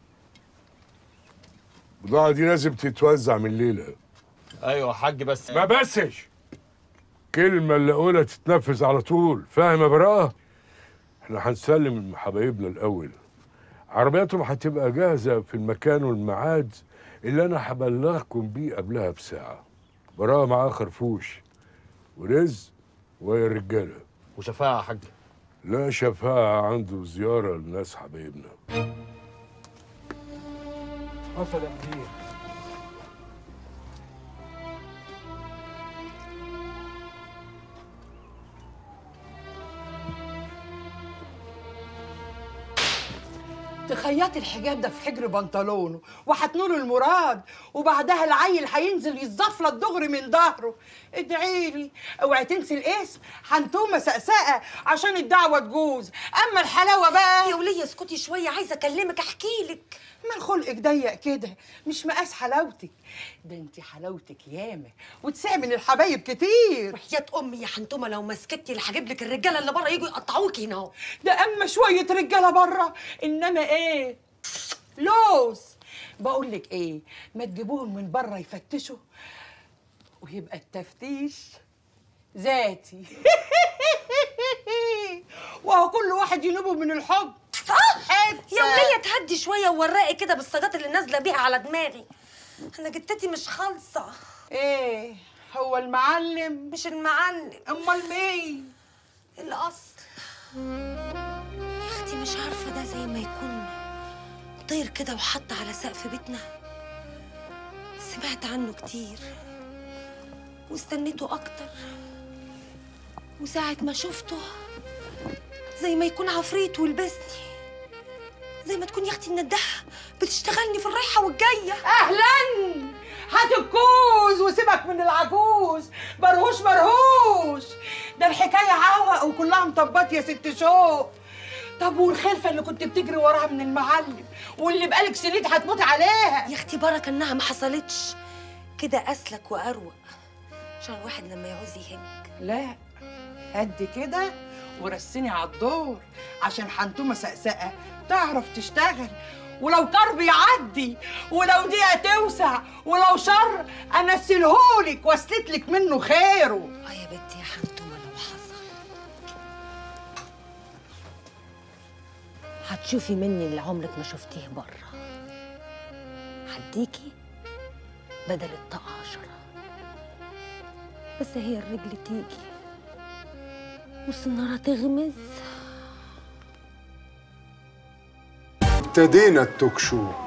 البضاعة دي لازم تتوزع من الليلة ايوه يا حاج بس ما بسش كلمة اللي أقولها تتنفذ على طول فاهم يا براءة؟ احنا هنسلم حبايبنا الأول عربياتهم هتبقى جاهزة في المكان والميعاد اللي أنا هبلغكم بيه قبلها بساعة براءة معاه خرفوش ورزق ويا الرجالة وشفاعة يا حاج لا شفاعة عنده زيارة لناس حبايبنا حصل يا كبير تخيطي الحجاب ده في حجر بنطلونه وهتنوله المراد وبعدها العيل هينزل يتزفلط دغري من ظهره ادعي لي اوعي تنسي الاسم حنتومه سقسقه عشان الدعوه تجوز اما الحلاوه بقى يا وليه اسكتي شويه عايزه اكلمك احكي لك ما خلقك ضيق كده مش مقاس حلاوتك ده انت حلاوتك ياما وتسع من الحبايب كتير وحياة امي يا حنتومه لو ما سكتي اللي هجيب لك الرجاله اللي بره يجوا يقطعوكي هنا اهو ده اما شويه رجاله بره انما ايه لوز بقول لك ايه ما تجيبوهم من بره يفتشوا ويبقى التفتيش ذاتي وهو كل واحد ينوبه من الحب يا وليه تهدي شويه وورقي كده بالصاجات اللي نازله بيها على دماغي انا جتتي مش خالصه ايه هو المعلم مش المعلم امال مين الاصل يا اختي مش عارفه ده زي ما يكون طير كده وحط على سقف بيتنا سمعت عنه كتير واستنيته اكتر وساعة ما شفته زي ما يكون عفريت ولبسني زي ما تكون يا اختي النداهه بتشتغلني في الرايحه والجايه اهلا هات الكوز وسيبك من العجوز مرهوش مرهوش ده الحكايه عوق وكلها مطبات يا ست شوق طب والخلفه اللي كنت بتجري وراها من المعلم واللي بقالك سنين هتموت عليها يا اختي بركه انها ما حصلتش كده اسلك واروق عشان الواحد لما يعوز يهج لا قد كده ورسيني على الدور عشان حنتومه سقسقه تعرف تشتغل ولو كرب يعدي ولو دقيقه توسع ولو شر انسلهولك واسلتلك منه خيره اه يا بنتي يا حنتومه لو حصل هتشوفي مني اللي عمرك ما شفتيه بره هديكي بدل الطاقة عشرة بس هي الرجل تيجي والسنارة تغمز ابتدينا التوك شو